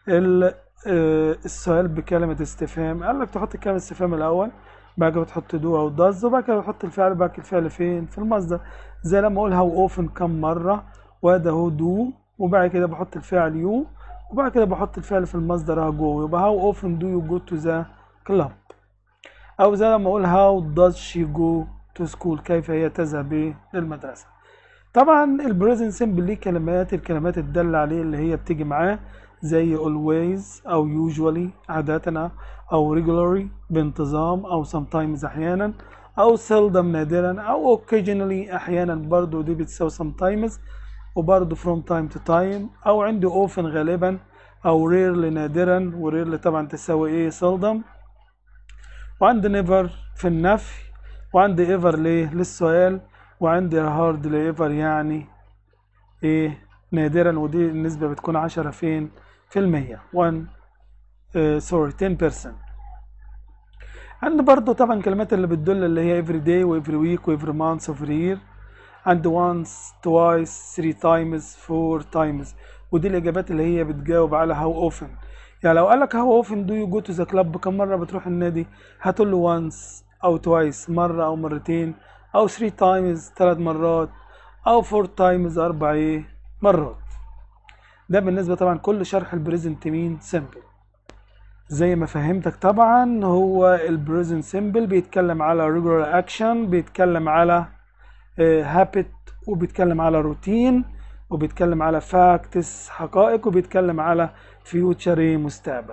السؤال بكلمة استفهام قال لك تحط كلمة استفهام الأول بعد كده تحط دو أو داز وبعد كده تحط الفعل بعد كده الفعل فين في المصدر زي لما أقول هاو أوفن كم مرة وده هو دو وبعد كده بحط الفعل يو وبعد كده بحط الفعل في المصدر هاو يبقى هاو أوفن دو يو جو تو ذا كلاب أو زي لما أقول هاو داز شي جو تو سكول كيف هي تذهب للمدرسة طبعا البريزنت سيمبل ليه كلمات الكلمات الدالة عليه اللي هي بتيجي معاه زي always أو usually عادة أو regularly بانتظام أو sometimes أحيانا أو seldom نادرا أو occasionally أحيانا برضو دي بتساوي sometimes وبرضو from time to time أو عندي often غالبا أو rarely نادرا و rarely طبعا تساوي إيه seldom وعندي never في النفي وعندي ever ليه للسؤال وعندي hard ever يعني إيه نادرا ودي النسبة بتكون عشرة فين في المية 1 سوري 10% عندي برضو طبعا كلمات اللي بتدل اللي هي every day و every week و every month و every year عندي once twice three times four times ودي الإجابات اللي هي بتجاوب على how often يعني لو قالك how often do you go to the club كم مرة بتروح النادي هتقول له once أو twice مرة أو مرتين أو three times ثلاث مرات أو four times أربع إيه مرات ده بالنسبة طبعا كل شرح البريزنت مين سيمبل زي ما فهمتك طبعا هو البريزنت سيمبل بيتكلم على regular action بيتكلم على habit وبيتكلم على روتين وبيتكلم على facts حقائق وبيتكلم على future مستقبل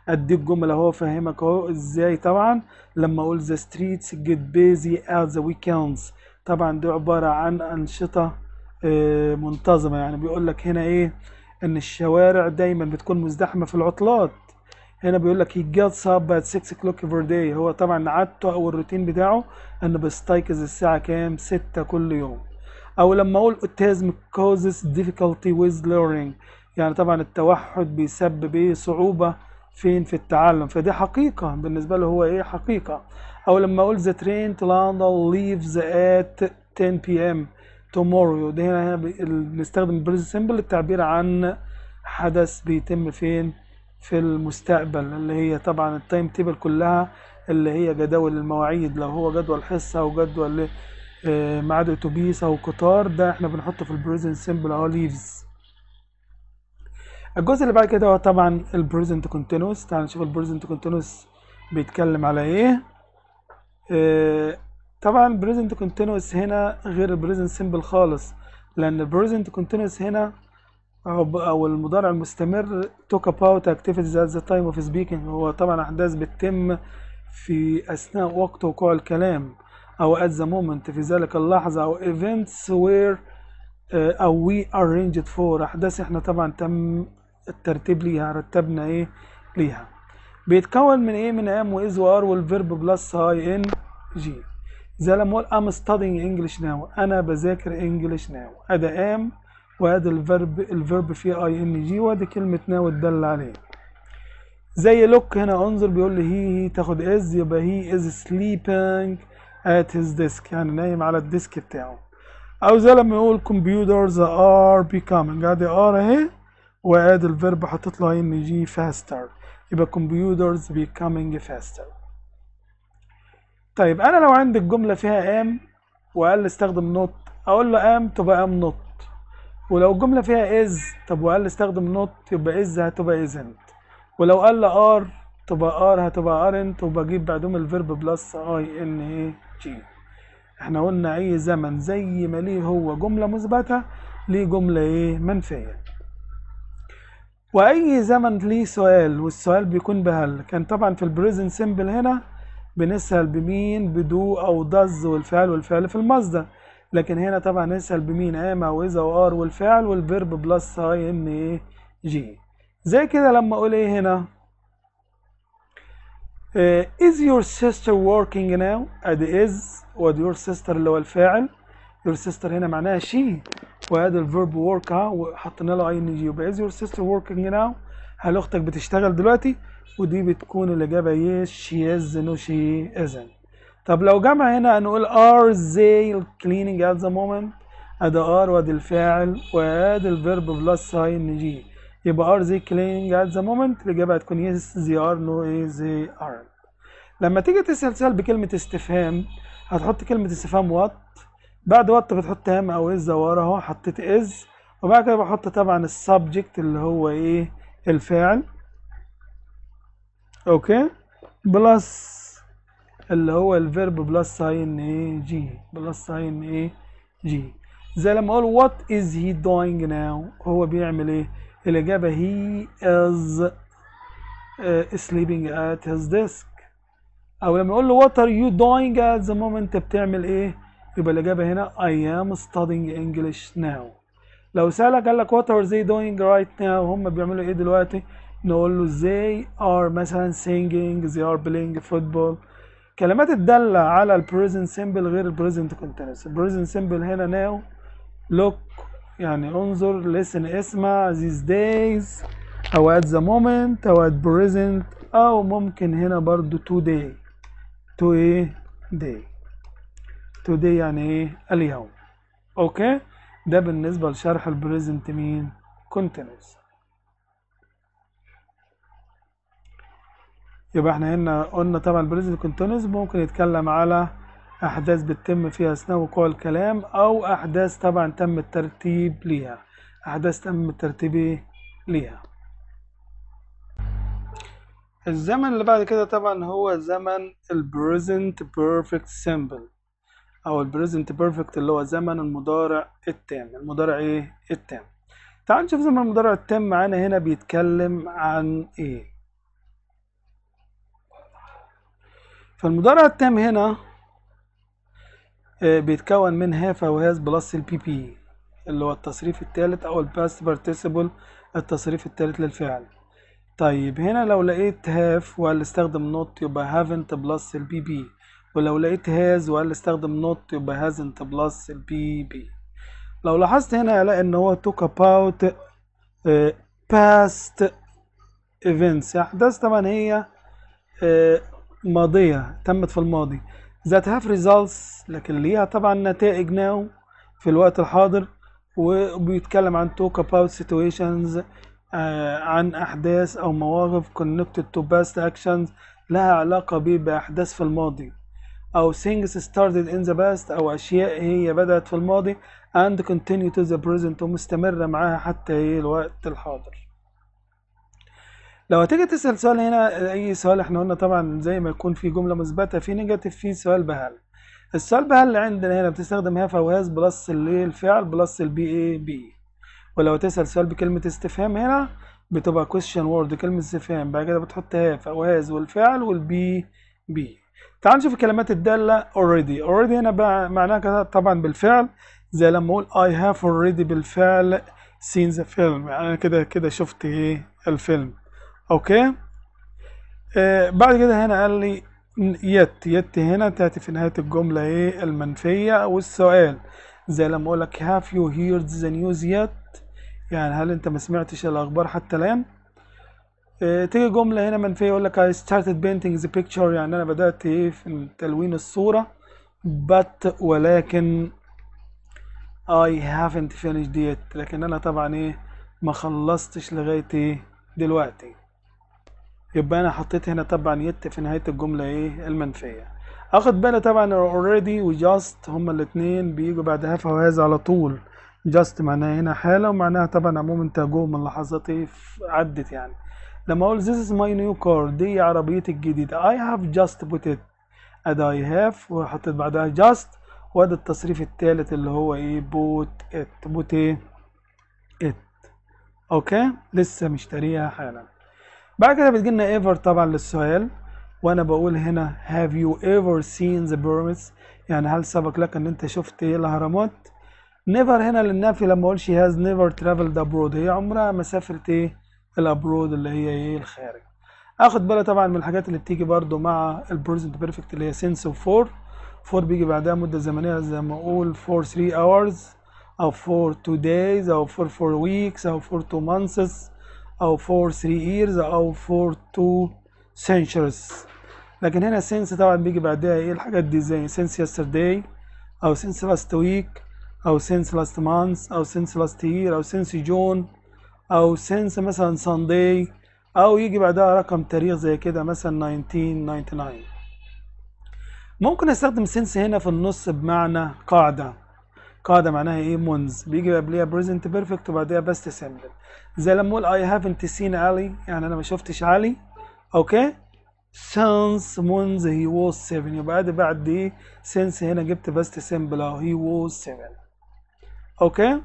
اديك جمله اهو افهمك اهو ازاي طبعا لما اقول the streets get busy at the weekends طبعا دي عباره عن انشطه آه، منتظمه يعني بيقول لك هنا ايه ان الشوارع دايما بتكون مزدحمه في العطلات هنا بيقول لك he gets up at 6 o'clock every day هو طبعا عادته او الروتين بتاعه انه بيستيقظ الساعه كام 6 كل يوم او لما اقول autism causes difficulty with learning يعني طبعا التوحد بيسبب ايه صعوبة فين في التعلم فدي حقيقة بالنسبة له هو ايه حقيقة او لما اقول the train to London leaves at 10 p.m. tomorrow ده هنا هنا بي- ال- بنستخدم present simple للتعبير عن حدث بيتم فين في المستقبل اللي هي طبعا التايم تيبل كلها اللي هي جداول المواعيد لو هو جدول حصة او جدول آه، ميعاد اتوبيس او قطار ده احنا بنحطه في البريزنت سيمبل اهو ليفز الجزء اللي بعد كده هو طبعا البريزنت كونتينوس تعال نشوف البريزنت كونتينوس بيتكلم على ايه آه، طبعا البريزنت كونتينوس هنا غير البريزنت سيمبل خالص لان البريزنت كونتينوس هنا أو أو المضارع المستمر talk about activities at the time of speaking هو طبعا أحداث بتتم في أثناء وقت وقوع الكلام أو at the moment في ذلك اللحظة أو events where آه، أو we arranged for أحداث إحنا طبعا تم الترتيب ليها رتبنا إيه ليها بيتكون من إيه من am و is و are والفيرب بلس هاي إن جي زي لما أقول I'm studying English now أنا بذاكر English now أدا am وادي الفيرب الفيرب فيه اي ان جي وادي كلمة ناو تدل عليه زي لوك هنا انظر بيقول لي هي هي تاخد از يبقى هي از سليبنج ات هيز ديسك يعني نايم على الديسك بتاعه او زي لما يقول computers are becoming ادي ار اهي وادي الفيرب حاطط له ان جي faster يبقى computers becoming faster طيب انا لو عندي الجملة فيها ام وقال لي استخدم نوت اقول له ام تبقى ام نوت ولو الجملة فيها از طب وقال لي استخدم نوت يبقى از هتبقى ازنت ولو قال لي ار تبقى ار هتبقى ارنت وبجيب بعدهم الفيرب بلس اي ان اي جي احنا قلنا اي زمن زي ما ليه هو جملة مثبتة ليه جملة ايه منفية واي زمن ليه سؤال والسؤال بيكون بهل كان طبعا في البريزنت سيمبل هنا بنسأل بمين بدو او دز والفعل والفعل في المصدر لكن هنا طبعا نسأل بمين ام او اذا وار والفعل والفيرب بلس اي ان ايه جي زي كده لما اقول ايه هنا آه، is your sister working now ادي is وادي your sister اللي هو الفاعل your sister هنا معناها she وادي الفيرب work ها وحطينا له اي ان جي يبقى is your sister working now هل اختك بتشتغل دلوقتي ودي بتكون الاجابه yes she is no she isn't طب لو جمع هنا هنقول are they cleaning at the moment ادي are وادي الفاعل وادي الفيرب بلس اي ان جي يبقى are they cleaning at the moment الاجابه هتكون yes they are no eh, they aren't لما تيجي تسال سؤال بكلمه استفهام هتحط كلمه استفهام وات بعد وات بتحط هم او از ورا اهو حطيت از وبعد كده بحط طبعا السبجكت اللي هو ايه الفاعل اوكي بلس اللي هو الفيرب بلس ساين ايه جي بلس ساين ايه جي زي لما اقول what is he doing now هو بيعمل ايه الاجابه he is uh, sleeping at his desk او لما اقول له what are you doing at the moment انت بتعمل ايه يبقى الاجابه هنا I am studying English now لو سألك قال لك what are they doing right now هم بيعملوا ايه دلوقتي نقول له they are مثلا singing they are playing football كلمات الدالة على ال present simple غير ال present continuous ال present simple هنا now look يعني انظر listen اسمع these days أو at the moment أو at present أو ممكن هنا برضو today to ايه day today يعني ايه اليوم اوكي ده بالنسبة لشرح ال present مين continuous يبقى احنا هنا قلنا طبعا البريزنت كونتينوس ممكن يتكلم على احداث بتتم في اثناء وقوع الكلام او احداث طبعا تم الترتيب ليها احداث تم الترتيب إيه ليها الزمن اللي بعد كده طبعا هو زمن البريزنت بيرفكت سيمبل او البريزنت بيرفكت اللي هو زمن المضارع التام المضارع ايه التام تعال نشوف زمن المضارع التام معانا هنا بيتكلم عن ايه فالمضارع التام هنا آه، بيتكون من هاف او هاز بلس البي بي اللي هو التصريف الثالث او الباست participle التصريف الثالث للفعل طيب هنا لو لقيت هاف وقال استخدم نوت يبقى haven't بلس البي بي ولو لقيت هاز وقال استخدم نوت يبقى hasn't بلس البي بي لو لاحظت هنا هلاقي ان هو talk about uh, past events احداث طبعا هي uh, ماضية تمت في الماضي that have results لكن ليها طبعا نتائج now في الوقت الحاضر وبيتكلم عن talk about situations آه عن أحداث أو مواقف connected to past actions لها علاقة بيه بأحداث في الماضي أو things started in the past أو أشياء هي بدأت في الماضي and continue to the present ومستمرة معاها حتى إيه الوقت الحاضر لو هتيجي تسأل سؤال هنا أي سؤال احنا قلنا طبعا زي ما يكون في جملة مثبتة في نيجاتيف في سؤال بهل السؤال بهل اللي عندنا هنا بتستخدم هاف أو هاز بلس اللي الفعل بلس البي اي بي ولو تسأل سؤال بكلمة استفهام هنا بتبقى question word كلمة استفهام بعد كده بتحط هاف أو هاز والفعل والبي بي تعال نشوف الكلمات الدالة already already هنا بقى معناها كده طبعا بالفعل زي لما أقول I have already بالفعل seen the film يعني أنا كده كده شفت إيه الفيلم أوكي آه بعد كده هنا قال لي يت يت هنا تأتي في نهاية الجملة إيه المنفية والسؤال زي لما أقول لك have you heard the news yet يعني هل أنت ما سمعتش الأخبار حتى الآن آه تيجي جملة هنا منفية يقول لك I started painting the picture يعني أنا بدأت إيه في تلوين الصورة but ولكن I haven't finished yet لكن أنا طبعا إيه ما خلصتش لغاية إيه دلوقتي يبقى انا حطيت هنا طبعا يت في نهايه الجمله ايه المنفيه اخد بالي طبعا already و just هما الاثنين بيجوا بعد هاف او هاز على طول just معناها هنا حاله ومعناها طبعا عموما تجوه من لحظات ايه عدت يعني لما اقول this is my new car دي عربيتي الجديده I have just put it ادي I have وحطيت بعدها just وادي التصريف الثالث اللي هو ايه put it put ايه it اوكي لسه مشتريها حالا بعد كده بتجي لنا ايفر طبعا للسؤال وانا بقول هنا have you ever seen the pyramids يعني هل سبق لك ان انت شفت ايه الاهرامات never هنا للنفي لما اقول she has never traveled abroad هي عمرها ما سافرت ايه الابرود اللي هي ايه الخارج اخد بالي طبعا من الحاجات اللي بتيجي برضو مع البريزنت بيرفكت اللي هي since و for for بيجي بعدها مدة زمنية زي ما اقول for 3 hours او for 2 days او for 4 weeks او for 2 months او for 3 years او for 2 centuries لكن هنا since طبعا بيجي بعدها ايه الحاجات دي زي since yesterday او since last week او since last month او since last year او since June او since مثلا Sunday او يجي بعدها رقم تاريخ زي كده مثلا 1999 ممكن استخدم since هنا في النص بمعنى قاعدة قاعدة معناها ايه منذ بيجي قبلها present perfect وبعدها past simple زي لما اقول I haven't seen علي يعني انا ما شفتش علي اوكي since منذ he was seven يبقى ادي بعد دي since هنا جبت past simple اهو he was seven اوكي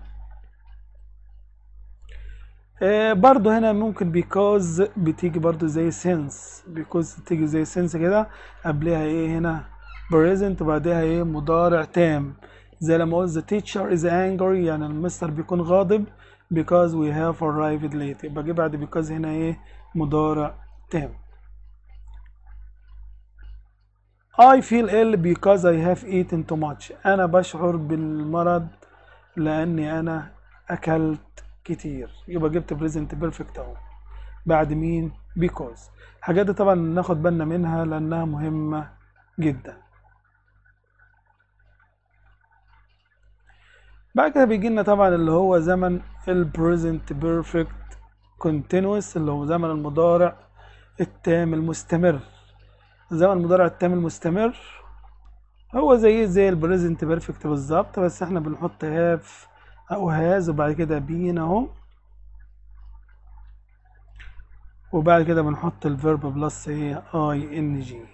آه برضو هنا ممكن because بتيجي برضو زي since because تيجي زي since كده قبلها ايه هنا present وبعدها ايه مضارع تام زي لما اقول the teacher is angry يعني المستر بيكون غاضب because we have arrived late يبقى جه بعد because هنا ايه مضارع تام I feel ill because I have eaten too much أنا بشعر بالمرض لأني أنا أكلت كتير يبقى جبت present perfect أهو بعد مين because الحاجات دي طبعا ناخد بالنا منها لأنها مهمة جدا بعد كده بيجي لنا طبعا اللي هو زمن ال present perfect continuous اللي هو زمن المضارع التام المستمر زمن المضارع التام المستمر هو زي زي ال present perfect بالظبط بس احنا بنحط have او has وبعد كده been اهو وبعد كده بنحط الفيرب بلس ايه اي ان جي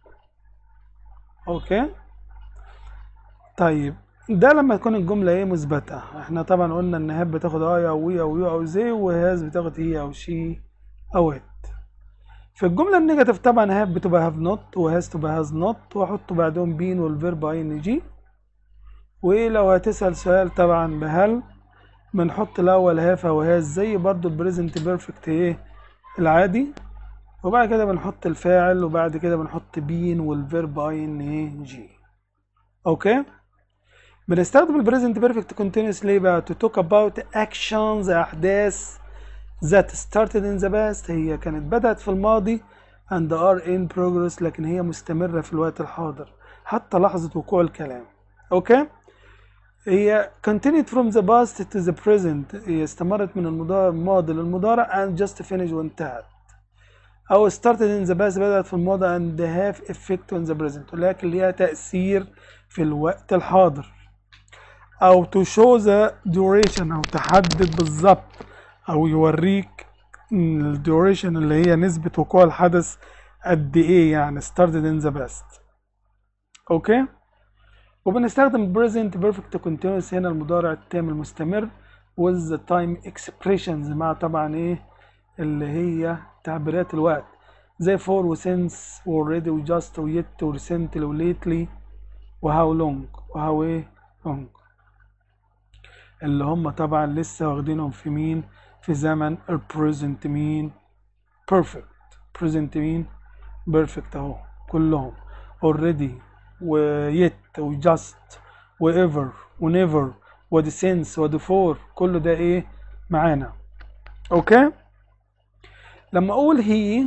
اوكي طيب ده لما تكون الجملة ايه مثبتة احنا طبعا قلنا ان هاب بتاخد اي او وي او يو او زي وهاز بتاخد هي او شي او ات في الجملة النيجاتيف طبعا هاف بتبقى هاف نوت وهاز تبقى هاز نوت واحط بعدهم بين والفيرب اي ان جي ولو هتسأل سؤال طبعا بهل بنحط الأول هاف أو هاز زي برضو البريزنت بيرفكت ايه العادي وبعد كده بنحط الفاعل وبعد كده بنحط بين والفيرب اي ان ايه جي اوكي بنستخدم البريزنت بيرفكت كونتينوس ليه بقى to talk about actions احداث that started in the past هي كانت بدأت في الماضي and are in progress لكن هي مستمرة في الوقت الحاضر حتى لحظة وقوع الكلام اوكي هي continued from the past to the present هي استمرت من المضارع الماضي للمضارع and just finished وانتهت أو started in the past بدأت في الماضي and have effect on the present ولكن ليها تأثير في الوقت الحاضر أو to show the duration أو تحدد بالظبط أو يوريك ال duration اللي هي نسبة وقوع الحدث قد إيه يعني started in the past أوكي وبنستخدم present perfect continuous هنا المضارع التام المستمر with the time expressions مع طبعا إيه اللي هي تعبيرات الوقت زي for و since و already و just و yet و recently و lately و how long و how ايه long اللي هم طبعا لسه واخدينهم في مين في زمن ال present مين perfect present مين perfect اهو كلهم already و yet و just و ever و never و the since و the for كل ده ايه معانا اوكي لما اقول هي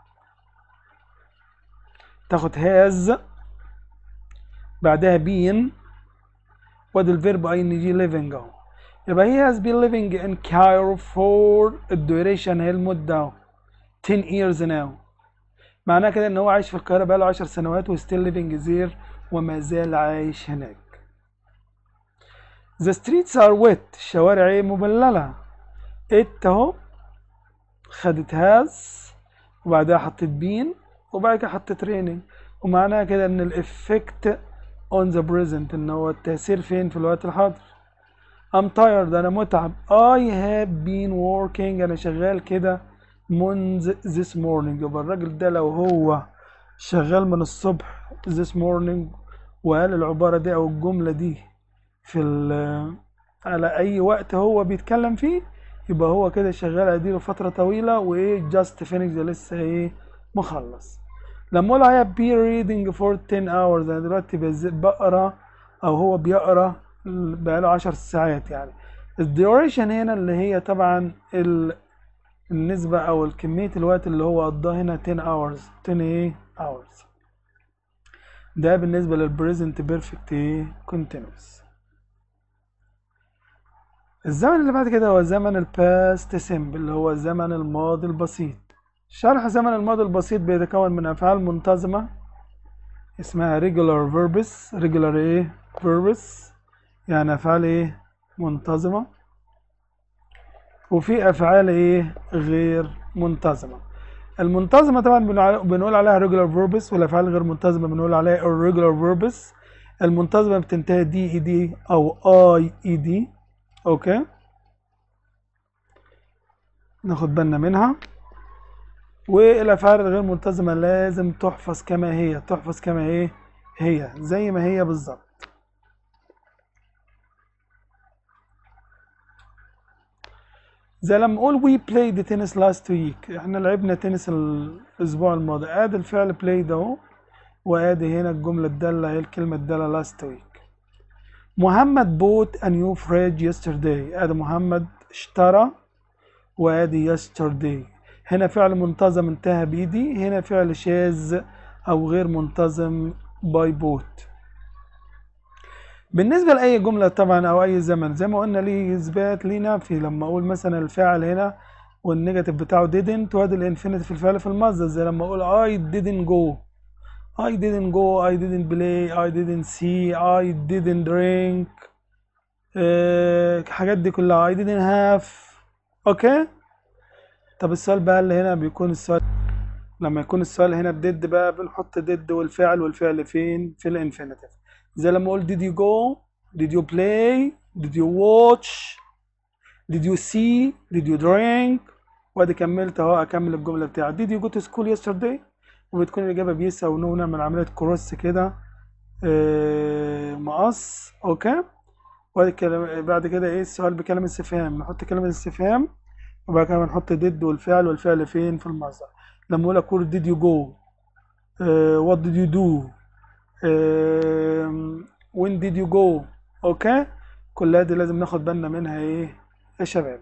تاخد has بعدها been وادي الفيرب اي ان جي living اهو يبقى he has been living in Cairo for الديوريشن هي المدة اهو 10 years now معناه كده ان هو عايش في القاهرة بقاله 10 سنوات و still living there وما زال عايش هناك The streets are wet الشوارع ايه مبللة it اهو خدت هاز وبعدها حطيت بين وبعد كده حطيت ريننج ومعناها كده ان الافكت on the present ان هو التأثير فين في الوقت الحاضر I'm tired انا متعب I have been working انا شغال كده منذ this morning يبقى الراجل ده لو هو شغال من الصبح this morning وقال العبارة دي او الجملة دي في على اي وقت هو بيتكلم فيه يبقى هو كده شغال اديله فترة طويلة وايه just finish ده لسه ايه مخلص لما اقول I have been reading for 10 hours انا دلوقتي بقرا او هو بيقرا بقاله 10 ساعات يعني الديوريشن هنا اللي هي طبعا ال... النسبة او الكمية الوقت اللي هو قضاه هنا 10 hours 10 ايه hours ده بالنسبة للبريزنت بيرفكت ايه continuous الزمن اللي بعد كده هو زمن الباست سيمبل اللي هو زمن الماضي البسيط شرح زمن الماضي البسيط بيتكون من أفعال منتظمة اسمها regular verbs regular ايه verbs يعني أفعال ايه منتظمة وفي أفعال ايه غير منتظمة المنتظمة طبعا بنقول عليها regular verbs والأفعال الغير منتظمة بنقول عليها irregular verbs المنتظمة بتنتهي دي اي دي أو اي اي دي اوكي ناخد بالنا منها والافعال الغير منتظمه لازم تحفظ كما هي تحفظ كما ايه هي زي ما هي بالظبط زي لما اقول we played tennis last week احنا لعبنا تنس الاسبوع الماضي ادي الفعل played اهو وادي هنا الجمله الداله هي الكلمه الداله last week محمد bought a new fridge yesterday ادي محمد اشترى وادي yesterday هنا فعل منتظم انتهى بيدي هنا فعل شاذ او غير منتظم باي بوت بالنسبة لأي جملة طبعا أو أي زمن زي ما قلنا ليه إثبات ليه نفي لما أقول مثلا الفاعل هنا والنيجاتيف بتاعه didn't وادي الانفينيتي في الفعل في المصدر زي لما أقول I didn't go I didn't go I didn't play I didn't see I didn't drink أه الحاجات دي كلها I didn't have اوكي طب السؤال بقى اللي هنا بيكون السؤال لما يكون السؤال هنا بديد بقى بنحط ديد والفعل والفعل فين في الانفينيتيف زي لما اقول did you go did you play did you watch did you see did you drink وادي كملت اهو اكمل الجمله بتاعتي did you go to school yesterday وبتكون الاجابه بيس او نو نعمل عمليه كروس كده آه، مقص اوكي وادي الكلام بعد كده ايه السؤال بكلمه استفهام نحط كلمه استفهام وبعد كده بنحط did والفعل والفعل فين في المصدر لما اقول لك where did you go آه، what did you do آم، when did you go اوكي كلها دي لازم ناخد بالنا منها ايه يا شباب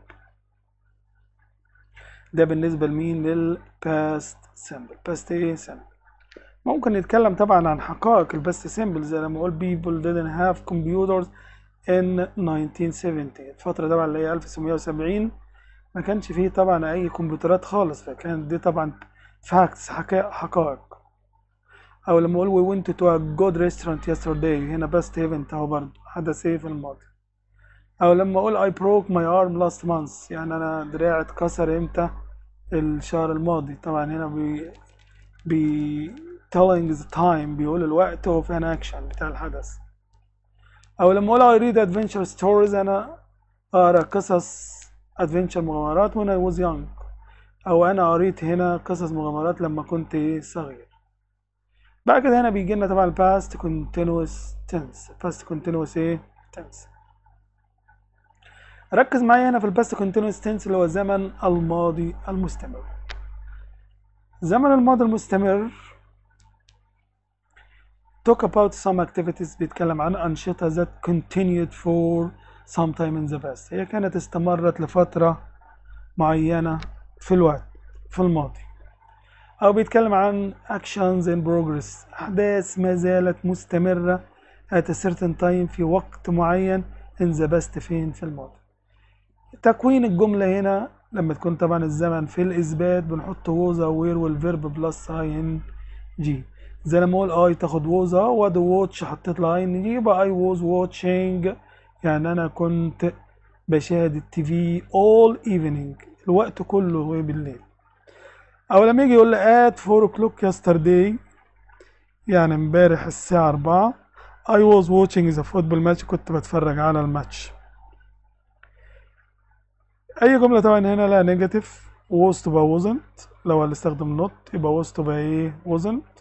ده بالنسبة لمين للباست سيمبل باست ايه سيمبل ممكن نتكلم طبعا عن حقائق الباست سيمبل زي لما اقول people didn't have computers in 1970 الفترة طبعا اللي هي 1970 ما كانش فيه طبعا اي كمبيوترات خالص فكانت دي طبعا فاكتس حقائق او لما اقول we went to a good restaurant yesterday هنا باست ايفنت اهو برضه حدث ايه في الماضي او لما اقول I broke my arm last month يعني انا دراعي اتكسر امتى الشهر الماضي طبعا هنا بي بي telling the time بيقول الوقت of an action بتاع الحدث او لما اقول I read adventure stories انا اقرا قصص adventure مغامرات when I was young او انا قريت هنا قصص مغامرات لما كنت إيه صغير بعد كده هنا بيجي لنا طبعا past continuous tense past continuous ايه tense ركز معايا هنا في الباست continuous tense اللي هو زمن الماضي المستمر زمن الماضي المستمر talk about some activities بيتكلم عن أنشطة that continued for some time in the past هي كانت استمرت لفترة معينة في الوقت في الماضي أو بيتكلم عن actions in progress أحداث ما زالت مستمرة at a certain time في وقت معين in the past فين في الماضي تكوين الجملة هنا لما تكون طبعا الزمن في الإثبات بنحط was أو where والفيرب بلس ing زي لما أقول I تاخد was وادي watch حطيت لها ing يبقى I was watching يعني أنا كنت بشاهد التي في all evening الوقت كله هو بالليل أو لما يجي يقول لي at 4 o'clock yesterday يعني امبارح الساعة 4 I was watching the football match كنت بتفرج على الماتش اي جمله طبعا هنا لها نيجاتيف was تبقى wasn't لو هنستخدم not يبقى was تبقى ايه wasn't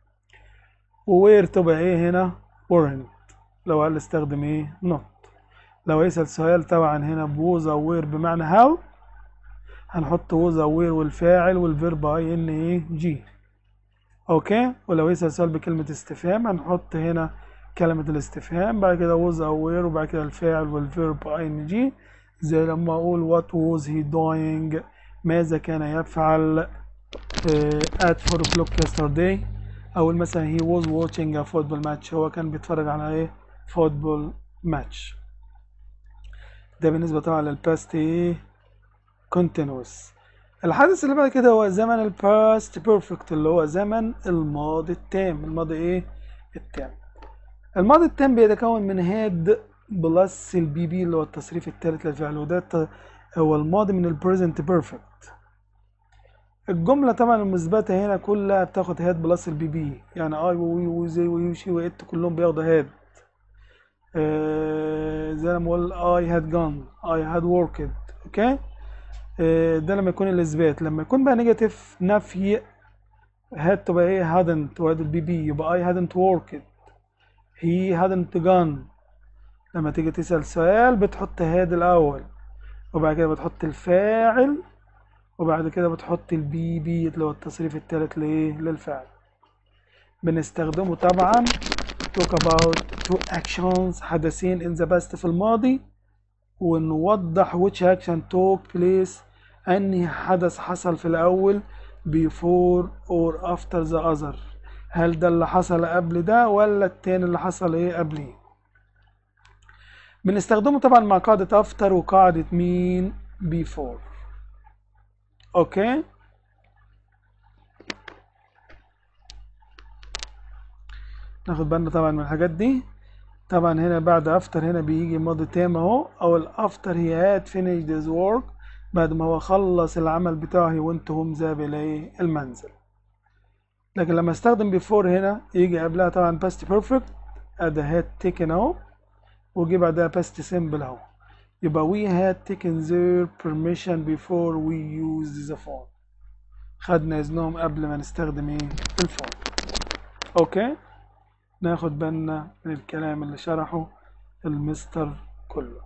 و where تبقى ايه هنا weren't لو هنستخدم ايه not لو يسأل سؤال طبعا هنا بوز او where بمعنى how هنحط was او where والفاعل والفيرب اي ان ايه جي اوكي ولو يسأل سؤال بكلمة استفهام هنحط هنا كلمة الاستفهام بعد كده was او where وبعد كده الفاعل والفيرب اي ان جي زي لما اقول what was he doing ماذا كان يفعل آه، at 4 o'clock yesterday او مثلا he was watching a football match هو كان بيتفرج على ايه football match ده بالنسبة طبعا للباست ايه continuous الحدث اللي بعد كده هو زمن الباست بيرفكت اللي هو زمن الماضي التام الماضي ايه التام الماضي التام بيتكون من هاد بلس البي بي اللي هو التصريف الثالث للفعل وده الت- هو الماضي من البريزنت بيرفكت الجملة طبعا المثبتة هنا كلها بتاخد هاد بلس البي بي يعني اي وي وزي ويوشي وات كلهم بياخدوا هاد آه زي لما اقول I had gone I had worked اوكي آه ده لما يكون الاثبات لما يكون بقى نيجاتيف نفي had تبقى ايه hadn't وادي البي بي يبقى I hadn't worked he hadn't gone لما تيجي تسأل سؤال بتحط هاد الأول وبعد كده بتحط الفاعل وبعد كده بتحط البي بي اللي هو التصريف التالت لإيه للفعل بنستخدمه طبعا talk about two actions حدثين in the past في الماضي ونوضح which action took place أنهي حدث حصل في الأول before or after the other هل ده اللي حصل قبل ده ولا التاني اللي حصل ايه قبليه بنستخدمه طبعا مع قاعدة after وقاعدة مين before اوكي ناخد بالنا طبعا من الحاجات دي طبعا هنا بعد افتر هنا بيجي ماضي تام اهو او الافتر هي هاد finished his work بعد ما هو خلص العمل بتاعه he went home ذهب الى المنزل لكن لما استخدم before هنا يجي قبلها طبعا past perfect ادي هاد taken اهو وجي بعدها past simple اهو يبقى we had taken their permission before we used the phone خدنا إذنهم قبل ما نستخدم ايه الفون اوكي ناخد بالنا من الكلام اللي شرحه المستر كله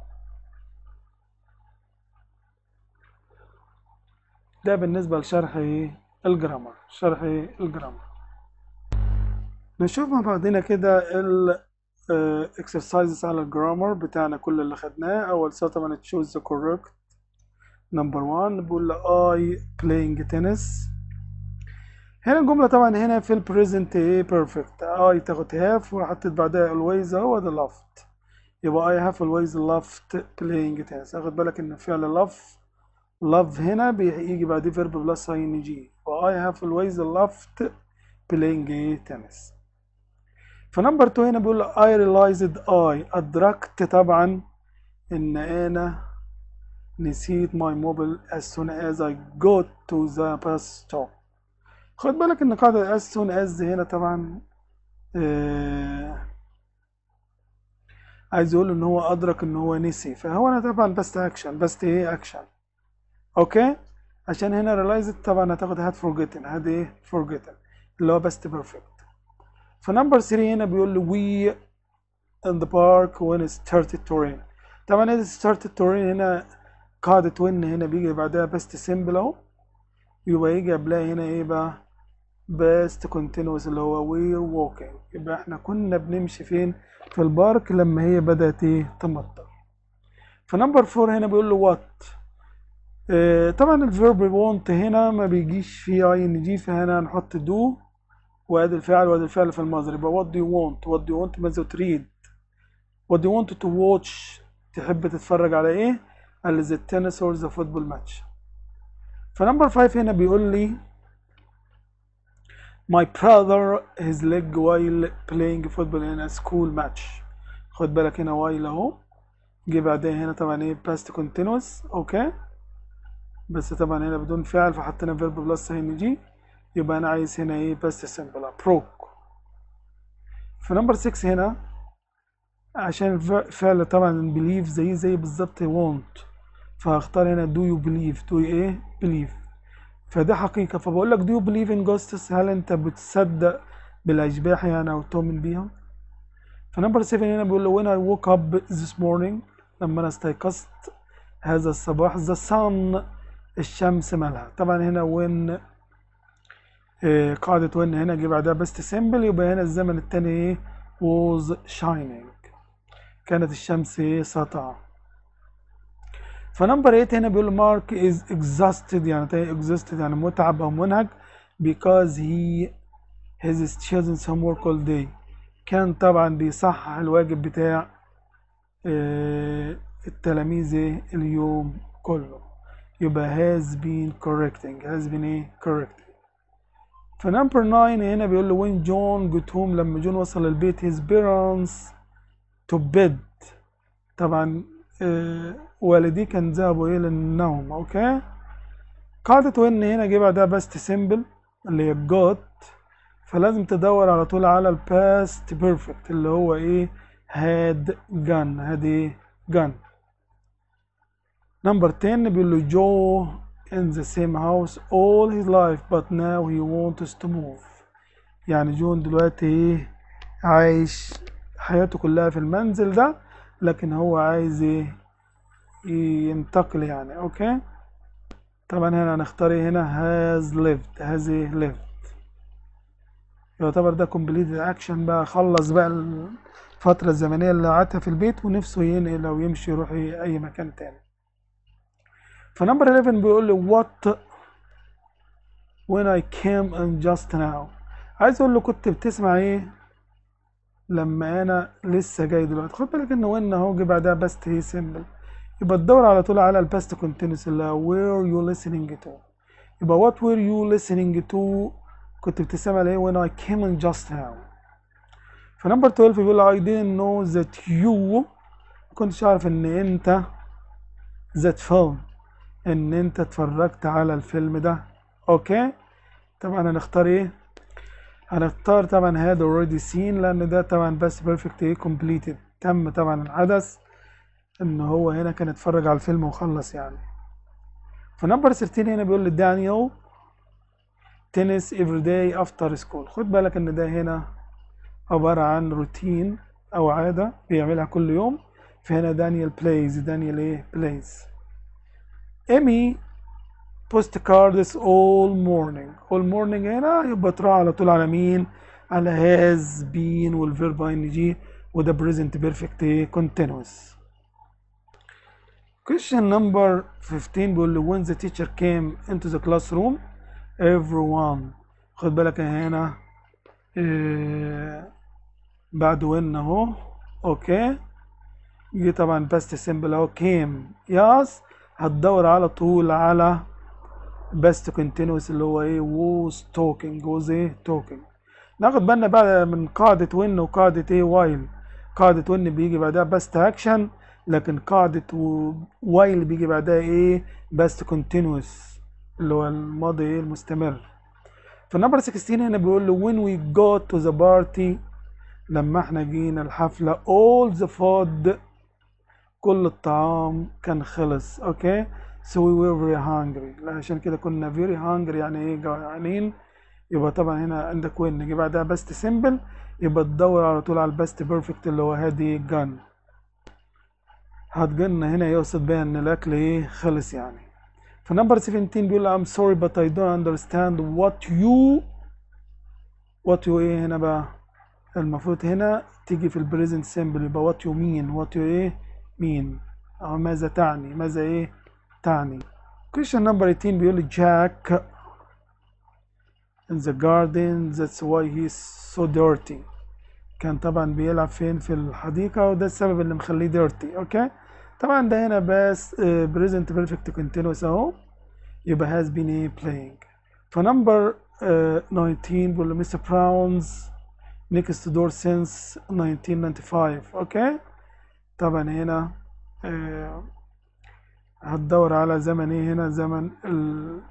ده بالنسبة لشرح ايه الجرامر شرح ايه الجرامر نشوف مع بعضنا كده ال exercises على الجرامر بتاعنا كل اللي خدناه أول سؤال طبعا choose the correct number one بقول I playing tennis هنا الجملة طبعا هنا في البريزنت ايه بيرفكت I تاخد have وحطيت بعدها always هو ده loved يبقى I have always loved playing tennis اخد بالك ان فعل love love هنا بيجي بعديه verb plus ing و I have always loved playing ايه tennis فنمبر 2 هنا بيقول I realized I أدركت طبعا إن أنا نسيت my mobile as soon as I got to the bus stop خد بالك إن قاعدة as soon as هنا طبعا آه عايز يقول إن هو أدرك إن هو نسي فهو أنا طبعا بست أكشن بست إيه أكشن أوكي عشان هنا realized طبعا هتاخد had forgotten had إيه forgotten اللي هو بست perfect فنمبر 3 هنا بيقول لي we in the park when it started to rain طبعا it started to rain هنا قاعدة when هنا بيجي بعدها best simple اهو يبقى يجي قبلها هنا ايه بقى best continuous اللي هو we're walking يبقى احنا كنا بنمشي فين في البارك لما هي بدأت ايه تمطر فنمبر 4 هنا بيقول له what اه طبعا الفيرب want هنا ما بيجيش فيه اي ان جي فهنا هنحط do وادي الفعل وادي الفعل في المصدر يبقى what do you want what do you want ماذا تريد what do you want to watch تحب تتفرج على ايه قال لي the tennis or the football match فنمبر 5 هنا بيقول لي my brother his leg while playing football in a school match خد بالك هنا while اهو جه بعدها هنا طبعا ايه past continuous اوكي بس طبعا هنا بدون فعل فحطينا verb plus ing يبقى انا عايز هنا ايه بس سمبل بروك في نمبر 6 هنا عشان الفعل طبعا believe زي زي بالظبط want فهختار هنا do you believe do you ايه believe فده حقيقة فبقول لك do you believe in ghosts هل انت بتصدق بالاشباح يعني او تؤمن بيها فنمبر 7 هنا بيقول له when I woke up this morning لما انا استيقظت هذا الصباح the sun الشمس مالها طبعا هنا when قاعدة when هنا جه بعدها بست سيمبل يبقى هنا الزمن التاني ايه was shining كانت الشمس ايه ساطعة فنمبر 8 هنا بيقول مارك is exhausted يعني exhausted يعني متعب او منهك because he has chosen some work all day كان طبعا بيصحح الواجب بتاع اه التلاميذ اليوم كله يبقى has been correcting has been ايه correcting فنمبر 9 هنا بيقول له when John got home لما جون وصل البيت his parents to bed طبعا آه والديه كان ذهبوا ايه للنوم اوكي قاعدة when هنا جه بعدها بست سيمبل اللي هي got فلازم تدور على طول على الباست بيرفكت اللي هو ايه had gone had ايه gone نمبر 10 بيقول له جو in the same house all his life but now he wants to move يعني جون دلوقتي ايه عايش حياته كلها في المنزل ده لكن هو عايز ايه ينتقل يعني اوكي طبعا هنا هنختار ايه هنا has lived has ايه lived يعتبر ده completed action بقى خلص بقى الفترة الزمنية اللي قعدها في البيت ونفسه ينقل او يمشي يروح اي مكان تاني فنمبر 11 بيقول لي what when I came in just now عايز اقول له كنت بتسمع ايه لما انا لسه جاي دلوقتي خد بالك ان وين اهو جه بعدها باست هي سيمبل يبقى تدور على طول على الباست كونتينوس اللي هو where you listening to يبقى what were you listening to كنت بتسمع ليه when I came in just now فنمبر 12 بيقول I didn't know that you ما كنتش عارف ان انت that film ان انت اتفرجت على الفيلم ده اوكي طبعا هنختار ايه هنختار طبعا هذا already seen لان ده طبعا بس perfect ايه completed تم طبعا الحدث ان هو هنا كان اتفرج على الفيلم وخلص يعني فنمبر 13 هنا بيقول لي دانيال تنس every day after school خد بالك ان ده هنا عبارة عن روتين او عادة بيعملها كل يوم فهنا دانيال بلايز دانيال ايه بلايز ايمي بوست كاردز all morning all morning هنا يبقى تروح على طول على مين على has been والفيرب ان جي وده present perfect ايه continuous question number 15 بيقول لي when the teacher came into the classroom everyone خد بالك هنا إيه بعد when اهو اوكي يجي طبعا best simple اهو came يس هتدور على طول على best continuous اللي هو ايه was talking was ايه talking ناخد بالنا بقى من قاعدة when وقاعدة ايه while قاعدة when بيجي بعدها best action لكن قاعدة while بيجي بعدها ايه best continuous اللي هو الماضي ايه المستمر فالنمبر 16 هنا بيقول له when we go to the party لما احنا جينا الحفلة all the food كل الطعام كان خلص اوكي so we were very hungry لا عشان كده كنا very hungry يعني ايه جوعانين يبقى طبعا هنا عندك وين نجي بعدها بست سيمبل يبقى تدور على طول على البست بيرفكت اللي هو هادي جن هتجن هنا يقصد بيها ان الاكل ايه خلص يعني فنمبر 17 بيقول I'm sorry but I don't understand what you what you ايه هنا بقى المفروض هنا تيجي في البريزنت سيمبل يبقى what you mean what you ايه mean أو ماذا تعني ماذا ايه تعني question number 18 بيقول لي Jack in the garden that's why he's so dirty كان طبعا بيلعب فين في الحديقة وده السبب اللي مخليه dirty اوكي طبعا ده هنا بس uh, present perfect continuous اهو يبقى has been ايه playing فنمبر uh, 19 بيقول له Mr. Brown's next door since 1995 اوكي طبعا هنا uh, هتدور على زمن ايه هنا زمن ال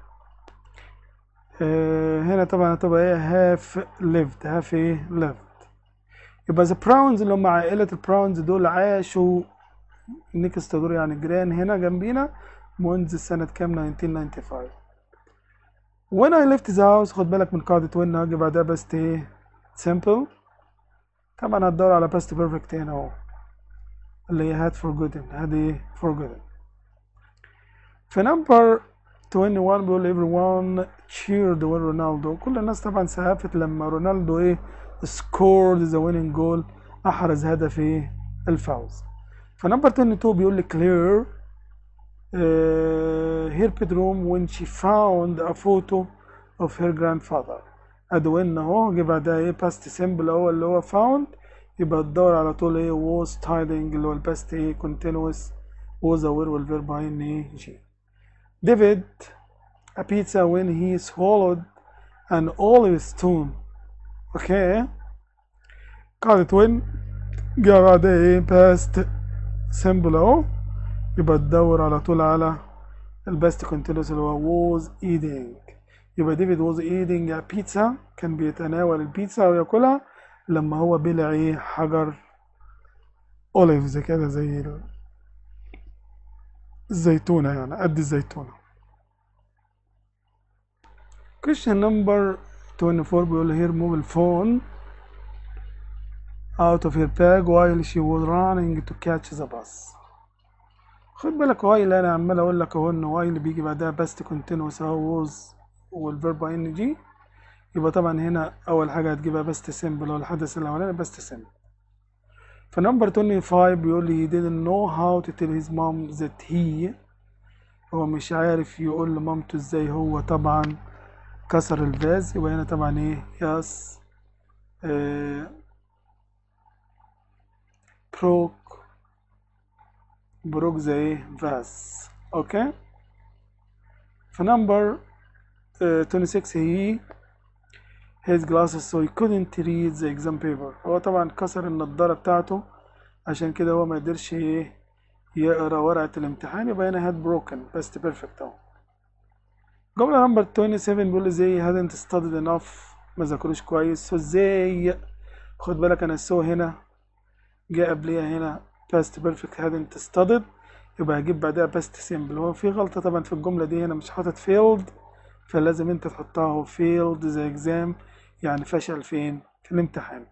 آه هنا طبعا هتبقى ايه هاف lived هاف ايه lived يبقى ذا براونز اللي هم عائلة البراونز دول عاشوا نيكست دور يعني جيران هنا جنبينا منذ سنة كام 1995 when I left the house خد بالك من قاعدة when هاجي بعدها بس ايه simple طبعا هتدور على past perfect هنا اهو اللي هي had forgotten هذه forgotten في نمبر 21 بيقول everyone cheered when رونالدو كل الناس طبعا سقفت لما رونالدو ايه scored the winning goal احرز هدف ايه الفوز فنمبر 22 بيقول لي clear uh, her bedroom when she found a photo of her grandfather ادوين اهو جه بعدها ايه past simple اهو اللي هو found يبقى تدور على طول ايه was tiding اللي هو الباست ايه continuous was aware والverb ان ايه جي David a pizza when he swallowed an olive stone اوكي قاعدة when جاء بعدها ايه past simple اهو يبقى تدور على طول على الباست continuous اللي هو was eating يبقى ديفيد was eating a pizza كان بيتناول البيتزا وياكلها لما هو بلع ايه حجر اوليفز كده زي الزيتونة يعني قد الزيتونة question number 24 بيقول here move الفون out of her bag while she was running to catch the bus خد بالك while انا عمال اقول لك اهو ان while بيجي بعدها past continuous اهو was والفيرب ان جي يبقى طبعا هنا اول حاجه هتجيبها بست سيمبل هو الحدث الاولاني بست سيمبل فنمبر 25 بيقول لي he didn't know how to tell his mom that he هو مش عارف يقول لمامته ازاي هو طبعا كسر الفاز يبقى هنا طبعا ايه يس اه بروك بروك زي ايه فاز اوكي فنمبر uh, 26 he his glasses so he couldn't read the exam paper هو طبعا كسر النضارة بتاعته عشان كده هو ما قدرش ايه يقرا ورقة الامتحان يبقى هنا had broken best perfect اهو جملة نمبر 27 بيقول ازاي hadn't studied enough ما ذاكروش كويس so ازاي خد بالك انا السو هنا جاء قبليها هنا past perfect hadn't studied يبقى هجيب بعدها past simple هو في غلطة طبعا في الجملة دي هنا مش حاطط failed فلازم انت تحطها هو failed the exam يعني فشل فين في الامتحان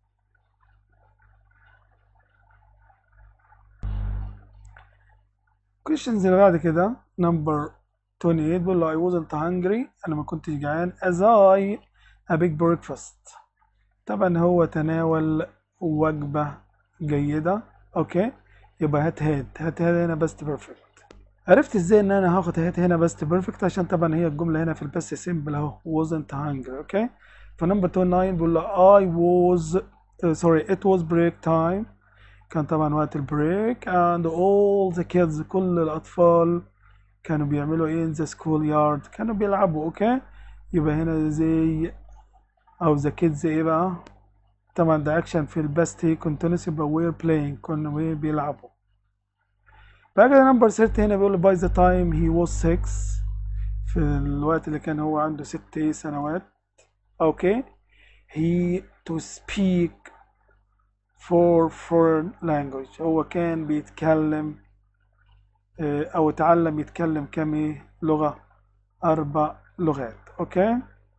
questions اللي بعد كده number 28 بيقول له I wasn't hungry أنا ما كنتش جعان as I a big breakfast طبعا هو تناول وجبة جيدة أوكي يبقى هات هاد هات هاد هنا بست بيرفكت عرفت ازاي ان انا هاخد هات هنا بست بيرفكت عشان طبعا هي الجملة هنا في البست سيمبل اهو wasn't hungry اوكي فنمبر 29 بيقول له I was uh, sorry it was break time كان طبعا وقت البريك and all the kids كل الأطفال كانوا بيعملوا ايه in the school yard كانوا بيلعبوا اوكي يبقى هنا زي أو the kids ايه بقى طبعا ده أكشن في البست هي continuous يبقى we're playing كانوا ايه بيلعبوا بعد كده نمبر 30 هنا بيقول by the time he was 6 في الوقت اللي كان هو عنده ست إيه سنوات اوكي he to speak for foreign language هو كان بيتكلم آه، او اتعلم يتكلم كم إيه؟ لغة اربع لغات اوكي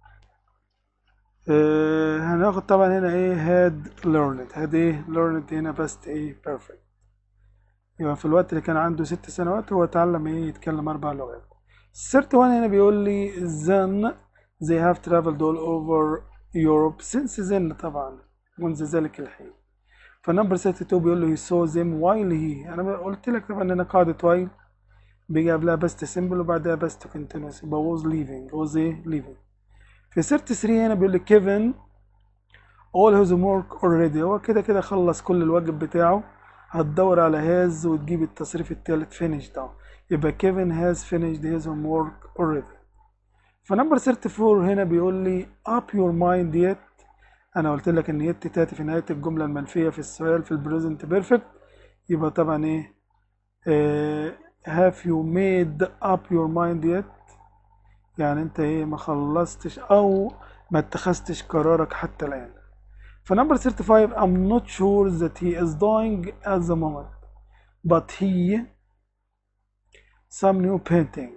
آه، هناخد طبعا هنا ايه had learned had ايه learned هنا بس ايه perfect يبقى في الوقت اللي كان عنده ست سنوات هو اتعلم ايه يتكلم اربع لغات 31 هنا بيقول لي then they have traveled all over Europe since then طبعا منذ ذلك الحين فنمبر 62 بيقول له he saw them while he انا قلت لك طبعا ان قاعدة while بيجي قبلها بست سيمبل وبعدها بست continuous يبقى was leaving was ايه leaving في 33 هنا بيقول لي كيفن all his homework already هو كده كده خلص كل الواجب بتاعه هتدور على هاز وتجيب التصريف التالت finish ده يبقى كيفن has finished his homework already فنمبر 34 هنا بيقول لي up your mind yet انا قلت لك ان يت تاتي في نهايه الجمله المنفيه في السؤال في البريزنت بيرفكت يبقى طبعا ايه آه have you made up your mind yet يعني انت ايه ما خلصتش او ما اتخذتش قرارك حتى الان فنمبر 35 I'm not sure that he is dying at the moment but he some new painting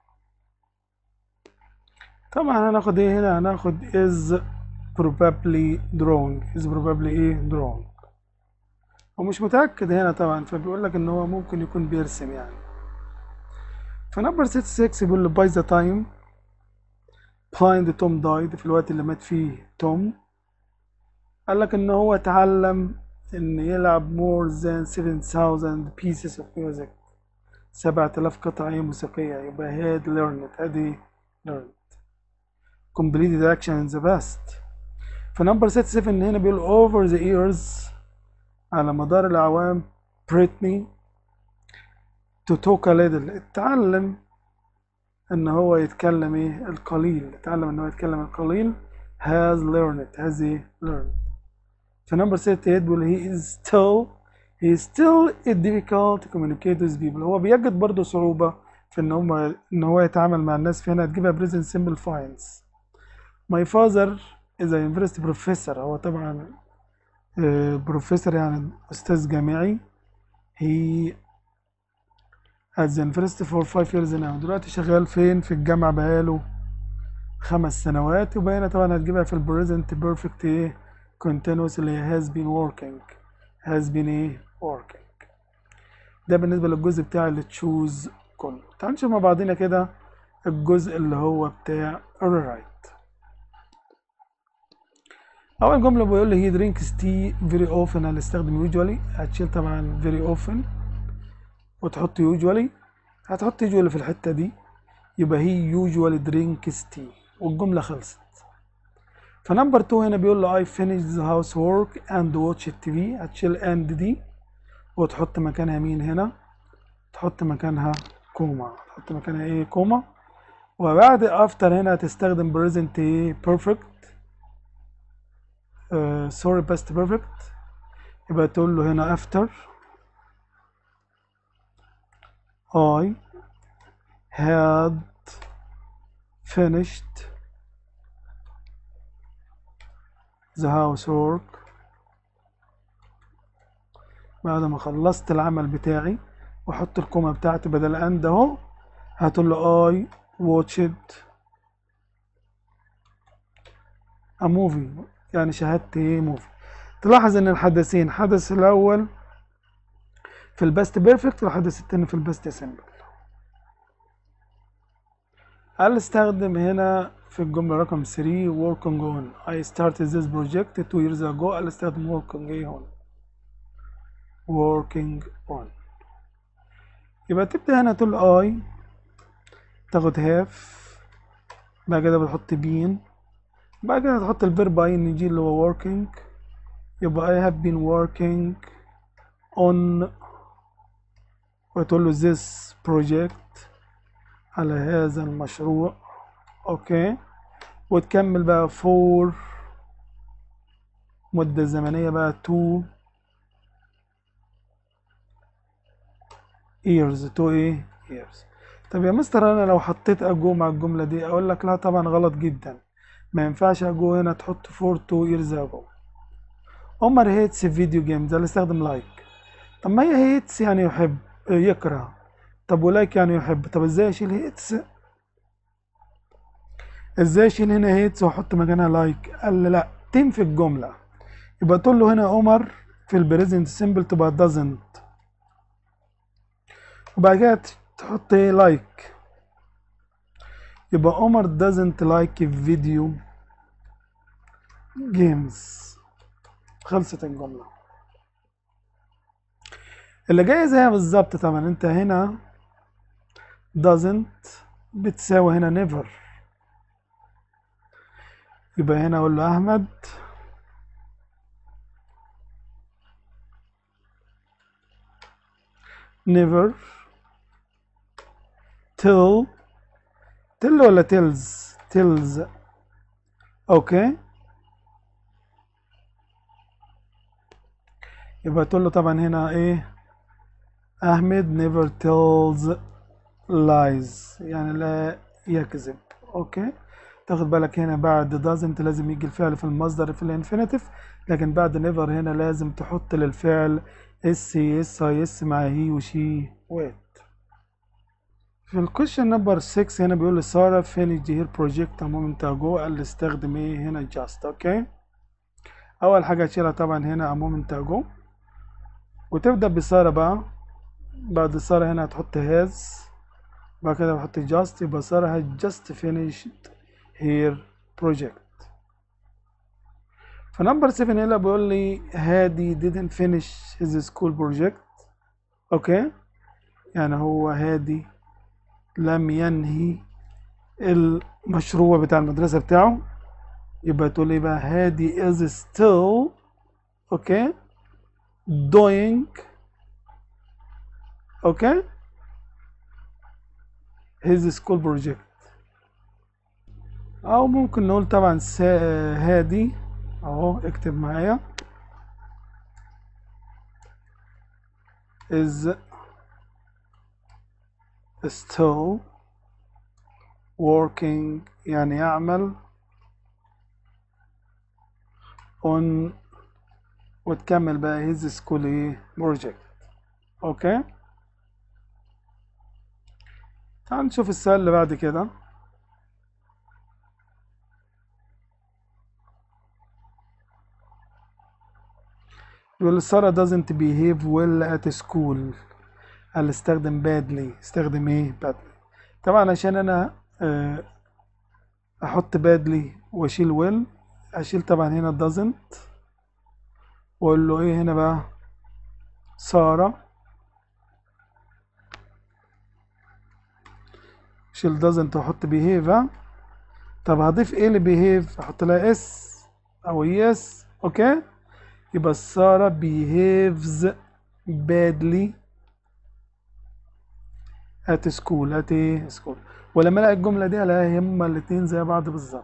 طبعا هناخد ايه هنا هناخد is probably drawing is probably ايه drawing ومش متأكد هنا طبعا فبيقول لك ان هو ممكن يكون بيرسم يعني فنمبر 66 بيقول له by the time blind توم died في الوقت اللي مات فيه توم قال لك ان هو اتعلم ان يلعب more than 7000 pieces of music 7000 قطعة موسيقية يبقى had learned ادي learned completed action in the past فنمبر 67 هنا بيقول over the years على مدار الأعوام بريتني to talk a little اتعلم ان هو يتكلم ايه القليل اتعلم ان هو يتكلم القليل has learned has he learned فنمبر 68 بيقول he is still he is still difficult to communicate with people هو بيجد برضه صعوبة في ان هم ان هو يتعامل مع الناس في هنا هتجيبها present simple finds my father is a university professor هو طبعا بروفيسور يعني استاذ جامعي he at the university for five years now دلوقتي شغال فين في الجامعة بقاله خمس سنوات وبقى هنا طبعا هتجيبها في البريزنت بيرفكت ايه continuous اللي هي has been working has been ايه working ده بالنسبة للجزء بتاع اللي تشوز كله تعالوا نشوف مع بعضنا كده الجزء اللي هو بتاع الرايت أول جملة بيقول لي he drinks tea very often هنستخدم usually هتشيل طبعا very often وتحط usually هتحط usually في الحتة دي يبقى he usually drinks tea والجملة خلصت فنمبر 2 هنا بيقول له I finished the housework and watched TV هتشيل and دي وتحط مكانها مين هنا تحط مكانها كوما تحط مكانها ايه كوما وبعد after هنا هتستخدم present ايه perfect uh, sorry past perfect يبقى تقول له هنا after I had finished the housework بعد ما خلصت العمل بتاعي واحط الكومة بتاعتي بدل اند اهو هتقول له I watched a movie يعني شاهدت ايه موفي تلاحظ ان الحدثين الحدث الاول في الباست بيرفكت والحدث التاني في الباست سيمبل هل استخدم هنا في الجملة رقم 3 working on I started this project two years ago هل استخدم working ايه هون working on يبقى تبدأ هنا تقول I تاخد have بعد كده بتحط been بعد كده تحط الفيرب ing اللي هو working يبقى I have been working on وتقول له this project على هذا المشروع اوكي وتكمل بقى for مدة زمنية بقى two years two ايه years طب يا مستر انا لو حطيت اجو مع الجملة دي اقول لك لا طبعا غلط جدا ما ينفعش اجو هنا تحط for two years ago عمر هيتس فيديو جيمز اللي استخدم لايك طب ما هي هيتس يعني يحب يكره طب ولايك يعني يحب طب ازاي اشيل هيتس ازاي اشيل هنا هيتس واحط مكانها لايك قال لي لا تنفي الجمله يبقى تقول له هنا عمر في البريزنت سيمبل تبقى doesn't وبعد كده تحط ايه لايك يبقى عمر doesn't like فيديو جيمز خلصت الجمله اللي جاي زيها بالظبط طبعا انت هنا doesn't بتساوي هنا never يبقى هنا اقول له احمد never till till ولا tells tells اوكي يبقى تقول له طبعا هنا ايه احمد never tells lies يعني لا يكذب اوكي تاخد بالك هنا بعد doesn't لازم يجي الفعل في المصدر في الانفينيتيف لكن بعد never هنا لازم تحط للفعل اس اس اس مع هي وشي وات في الكويشن نمبر 6 هنا بيقول لي سارة finished her project a moment ago قال لي استخدم ايه هنا just اوكي اول حاجة هتشيلها طبعا هنا a moment ago وتبدأ بسارة بقى بعد سارة هنا هتحط has بعد كده بحط just يبقى سارة had just finished her project فنمبر 7 هنا بيقول لي هادي didn't finish his school project اوكي يعني هو هادي لم ينهي المشروع بتاع المدرسة بتاعه يبقى تقول لي بقى هادي is still اوكي doing اوكي his school project او ممكن نقول طبعا هادي اهو اكتب معايا is still working يعني يعمل on وتكمل بقى his school ايه project اوكي تعال نشوف السؤال اللي بعد كده يقول سارة doesn't behave well at school قال استخدم badly استخدم ايه badly طبعا عشان انا احط badly واشيل well اشيل طبعا هنا doesn't واقول له ايه هنا بقى سارة شيل doesn't واحط behave ها طب هضيف ايه لبيهيف احط لها اس او يس اوكي يبقى سارة behaves badly at school at ايه school ولما الاقي الجملة دي الاقيها هما الاتنين زي بعض بالظبط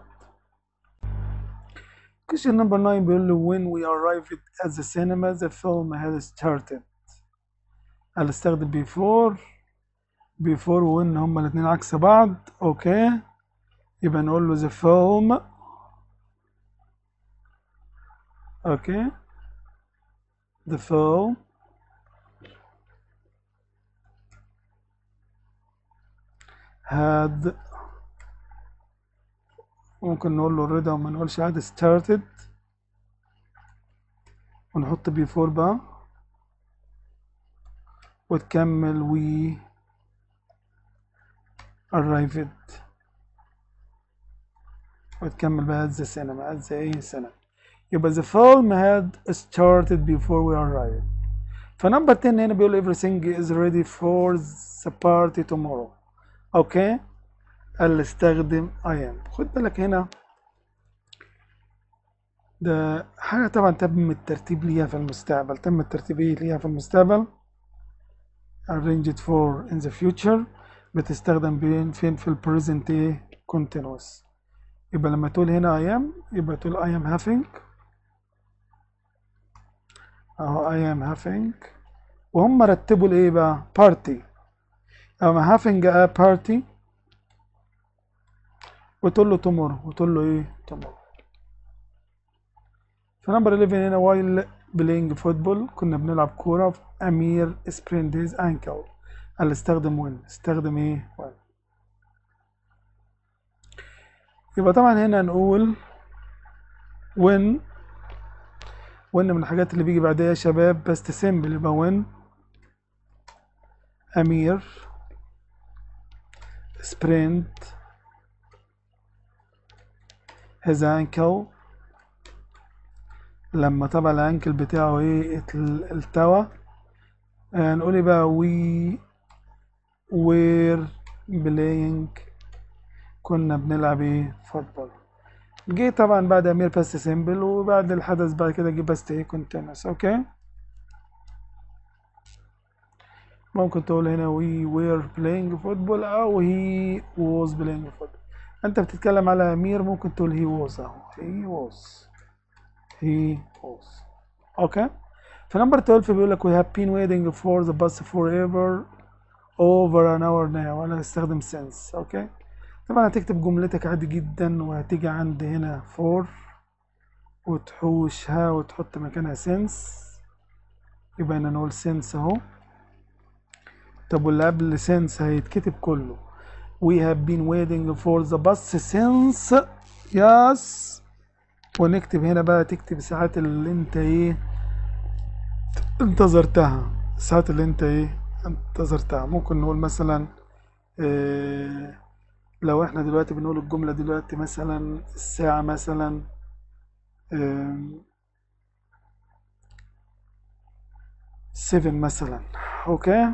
question number 9 بيقول له when we arrived at the cinema the film had started هل استخدم before before when هما الاتنين عكس بعض اوكي يبقى نقول له the film اوكي the film had ممكن نقول له already وما نقولش had started ونحط before بقى وتكمل we arrived وتكمل بقى at the cinema at the ايه cinema يبقى the film had started before we arrived فنمبر 10 هنا بيقول everything is ready for the party tomorrow اوكي قال لي استخدم I am خد بالك هنا ده حاجة طبعا تم الترتيب ليها في المستقبل تم الترتيب إيه ليها في المستقبل arranged for in the future بتستخدم بين فين في البريزنت ايه continuous يبقى لما تقول هنا I am يبقى تقول I am having اهو I am having وهم رتبوا الايه بقى party اما having a party وتقول له tomorrow وتقول له ايه tomorrow فنمبر 11 هنا while playing football كنا بنلعب كورة أمير sprained his ankle قال استخدم when استخدم ايه when يبقى طبعا هنا نقول when when من الحاجات اللي بيجي بعدها يا شباب بس سيمبل يبقى when أمير sprained his ankle لما طبعا الانكل بتاعه ايه اتل- التوى آه، نقول ايه بقى we were playing كنا بنلعب ايه فوتبول جه طبعا بعد امير باست سيمبل وبعد الحدث بعد كده جه باست ايه كونتينوس اوكي ممكن تقول هنا we were playing football او he was playing football انت بتتكلم على امير ممكن تقول he was اهو he was he was اوكي فنمبر 12 بيقول لك we have been waiting for the bus forever over an hour now انا هستخدم since اوكي طبعا هتكتب جملتك عادي جدا وهتيجي عند هنا for وتحوشها وتحط مكانها since يبقى هنا نقول since اهو طب واللي قبل since هيتكتب كله we have been waiting for the bus since yes ونكتب هنا بقى تكتب الساعات اللي انت ايه انتظرتها الساعات اللي انت ايه انتظرتها ممكن نقول مثلا إيه لو احنا دلوقتي بنقول الجملة دلوقتي مثلا الساعة مثلا إيه 7 مثلا اوكي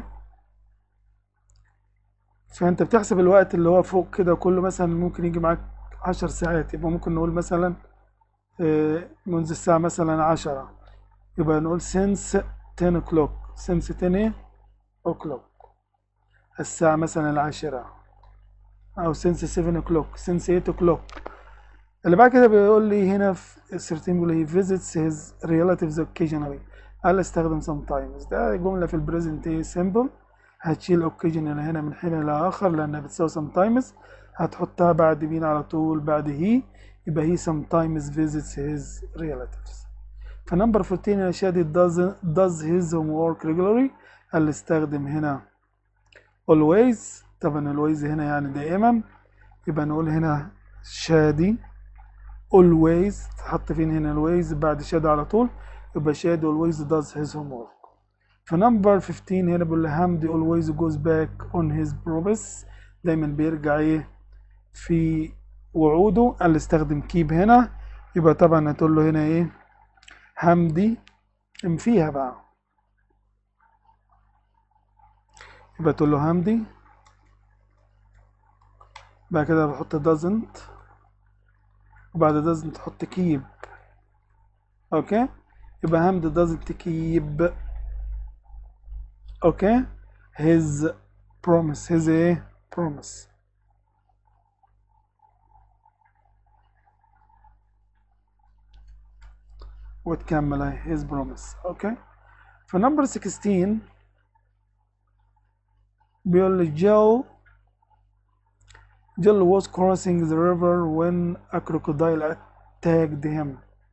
فانت بتحسب الوقت اللي هو فوق كده كله مثلا ممكن يجي معاك عشر ساعات يبقى ممكن نقول مثلا آه، منذ الساعة مثلا عشرة يبقى نقول since 10 o'clock since 10 o'clock الساعة مثلا العاشرة أو since 7 o'clock since 8 o'clock اللي بعد كده بيقول لي هنا في 13 بيقول لي he visits his relatives occasionally قال استخدم sometimes ده جملة في البريزنت simple هتشيل occasionally هنا من حين إلى آخر لأنها بتساوي sometimes هتحطها بعد مين على طول بعد he يبقى he sometimes visits his relatives فنمبر 14 يا شادي does, does his homework regularly قال استخدم هنا always طبعا always هنا يعني دائما يبقى نقول هنا شادي always تحط فين هنا always بعد شادي على طول يبقى شادي always does his homework فنمبر 15 هنا بيقول لي حمدي always goes back on his promise دايما بيرجع ايه في وعوده قال استخدم keep هنا يبقى طبعا هتقول له هنا ايه حمدي فيها بقى يبقى تقول له حمدي بعد كده بحط doesn't وبعد doesn't تحط keep اوكي يبقى حمدي doesn't keep اوكي his promise his ايه promise وتكمل اهي his promise اوكي فنمبر 16 بيقول لي جيل جيل was crossing the river when a crocodile attacked him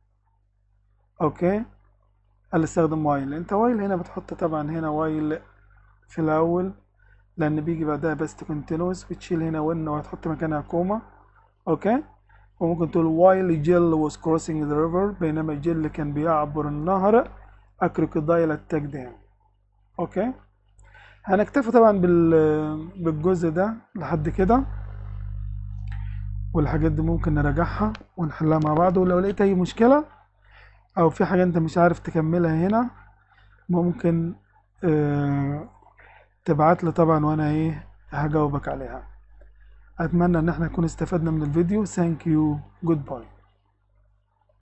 اوكي قال استخدم while انت while هنا بتحط طبعا هنا while في الاول لان بيجي بعدها بست كونتينوس بتشيل هنا ون وهتحط مكانها كوما اوكي وممكن تقول while Jill was crossing the river بينما جيل كان بيعبر النهر a crocodile attacked him اوكي هنكتفي طبعا بال بالجزء ده لحد كده والحاجات دي ممكن نراجعها ونحلها مع بعض ولو لقيت اي مشكلة او في حاجة انت مش عارف تكملها هنا ممكن آه تبعت لي طبعا وانا ايه هجاوبك عليها اتمنى ان احنا نكون استفدنا من الفيديو ثانك يو جود باي